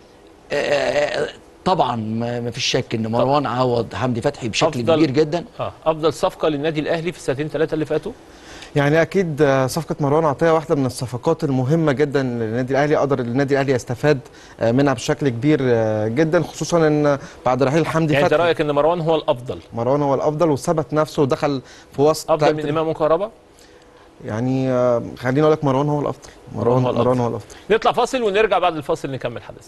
آه، طبعا ما ما فيش شك ان مروان عوض حمدي فتحي بشكل أفضل- كبير جدا اه افضل صفقه للنادي الاهلي في السنتين ثلاثه اللي فاتوا يعني اكيد آه، صفقه مروان عطيه واحده من الصفقات المهمه جدا للنادي الاهلي قدر النادي الاهلي يستفاد آه، منها بشكل كبير آه، جدا خصوصا ان بعد رحيل حمدي يعني انت فتحي رايك ان مروان هو الافضل مروان هو الافضل وثبت نفسه ودخل في وسط افضل من لعيبة- امام وكهربا يعني آه، خليني اقول لك مروان هو الافضل مروان هو الأفضل. مروان هو الافضل نطلع فاصل ونرجع بعد الفاصل نكمل حدث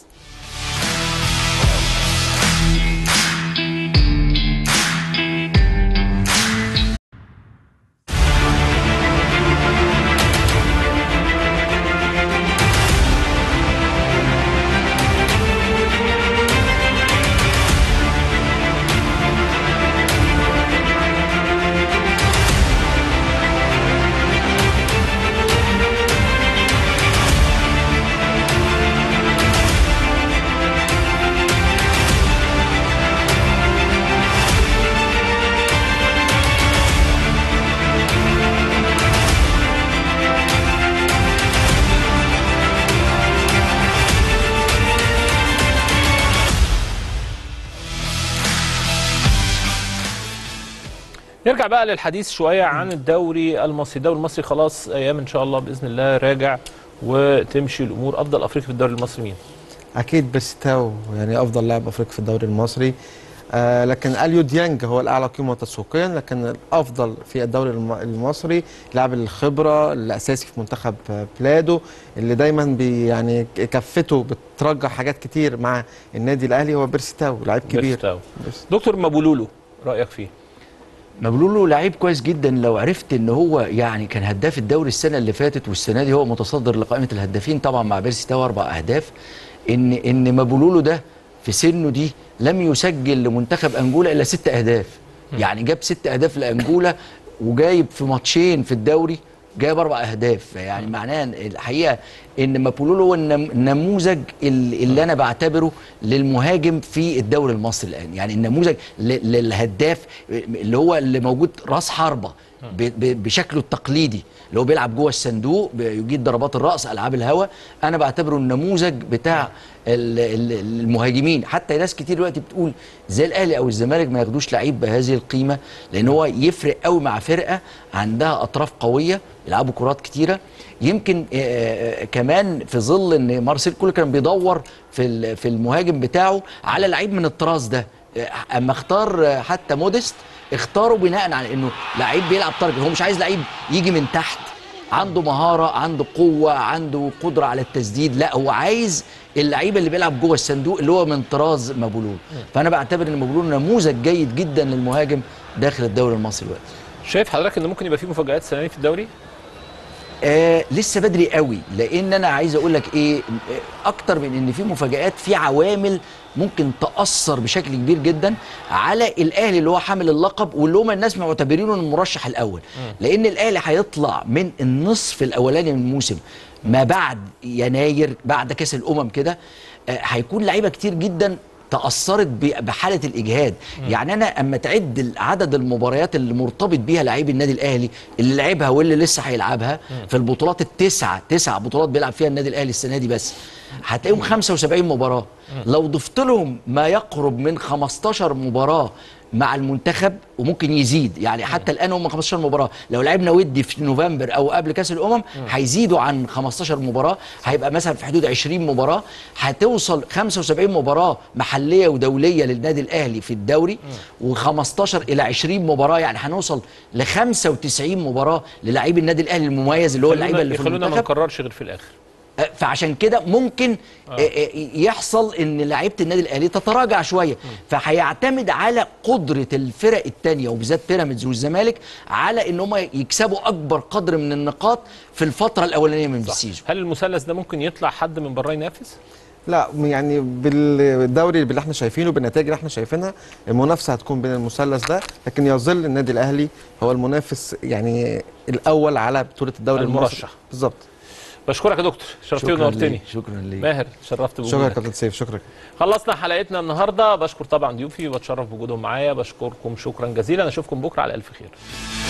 نرجع بقى للحديث شويه عن الدوري المصري الدوري المصري خلاص ايام ان شاء الله باذن الله راجع وتمشي الامور افضل افريقي في الدوري المصري مين اكيد بيرستاو يعني افضل لاعب افريقي في الدوري المصري آه لكن اليو ديانج هو الاعلى قيمه تسويقيا لكن الافضل في الدوري الم- المصري لاعب الخبره الاساسي في منتخب آه، بلادو اللي دايما بي يعني ك- كفته بترجح حاجات كتير مع النادي الاهلي هو بيرستاو لاعب كبير بيرستاو. دكتور مابولولو رايك فيه مبلولو لعيب كويس جدا لو عرفت ان هو يعني كان هداف الدوري السنه اللي فاتت والسنه دي هو متصدر لقائمه الهدافين طبعا مع بيرسي تاو اربع اهداف ان ان مبلولو ده في سنه دي لم يسجل لمنتخب انجولا الا ست اهداف يعني جاب ست اهداف لانجولا وجايب في ماتشين في الدوري جايب اربع اهداف يعني معناه إن الحقيقه ان مابولولو هو النم- النموذج ال- اللي انا بعتبره للمهاجم في الدوري المصري الان يعني النموذج ل- للهداف اللي هو اللي موجود راس حربه ب- ب- بشكله التقليدي اللي هو بيلعب جوه الصندوق بيجيد ضربات الراس العاب الهوا انا بعتبره النموذج بتاع ال- ال- المهاجمين حتى ناس كتير دلوقتي بتقول زي الاهلي او الزمالك ما ياخدوش لعيب بهذه القيمه لان هو يفرق قوي مع فرقه عندها اطراف قويه يلعبوا كرات كتيره يمكن آه، آه، كمان في ظل ان مارسيل كولر كان بيدور في ال- في المهاجم بتاعه على لعيب من الطراز ده آه، اما اختار آه، حتى موديست اختاره بناء على انه لعيب بيلعب تارجت هو مش عايز لعيب يجي من تحت عنده مهاره عنده قوه عنده قدره على التسديد لا هو عايز اللعيبه اللي بيلعب جوه الصندوق اللي هو من طراز مبولول فانا بعتبر ان مبولول نموذج جيد جدا للمهاجم داخل الدوري المصري دلوقتي شايف حضرتك ان ممكن يبقى في مفاجآت السنه دي في الدوري آه لسه بدري قوي لان انا عايز اقول لك ايه آه، اكتر من ان في مفاجات في عوامل ممكن تاثر بشكل كبير جدا على الاهلي اللي هو حامل اللقب واللي هم الناس معتبرينه المرشح الاول لان الاهلي هيطلع من النصف الاولاني من الموسم ما بعد يناير بعد كاس الامم كده آه، هيكون لعيبه كتير جدا تاثرت ب- بحاله الاجهاد يعني انا اما تعد ال- عدد المباريات اللي مرتبط بيها لعيب النادي الاهلي اللي لعبها واللي لسه هيلعبها في البطولات التسعه تسع بطولات بيلعب فيها النادي الاهلي السنه دي بس هتلاقيهم 75 مباراه لو ضفت لهم ما يقرب من 15 مباراه مع المنتخب وممكن يزيد يعني حتى الان هم 15 مباراه لو لعبنا ودي في نوفمبر او قبل كاس الامم هيزيدوا عن 15 مباراه هيبقى مثلا في حدود 20 مباراه هتوصل 75 مباراه محليه ودوليه للنادي الاهلي في الدوري و15 الى 20 مباراه يعني هنوصل ل 95 مباراه للاعيب النادي الاهلي المميز اللي هو اللعيبه اللي في يخلونا ما المنتخب نكررش غير في الاخر آه، فعشان كده ممكن آه. آه، يحصل ان لعيبه النادي الاهلي تتراجع شويه فهيعتمد على قدره الفرق الثانيه وبالذات بيراميدز والزمالك على ان هم يكسبوا اكبر قدر من النقاط في الفتره الاولانيه من السيزون هل المثلث ده ممكن يطلع حد من بره ينافس لا يعني بالدوري اللي احنا شايفينه بالنتائج اللي احنا شايفينها المنافسه هتكون بين المثلث ده لكن يظل النادي الاهلي هو المنافس يعني الاول على بطوله الدوري المصري المرشح. بالظبط بشكرك يا دكتور شرفتني شكراً ونورتني ليك، شكراً ليك. ماهر شرفت شكرا بوجودك كابتن سيف شكرا خلصنا حلقتنا النهارده بشكر طبعا ضيوفي وبتشرف بوجودهم معايا بشكركم شكرا جزيلا اشوفكم بكره على الف خير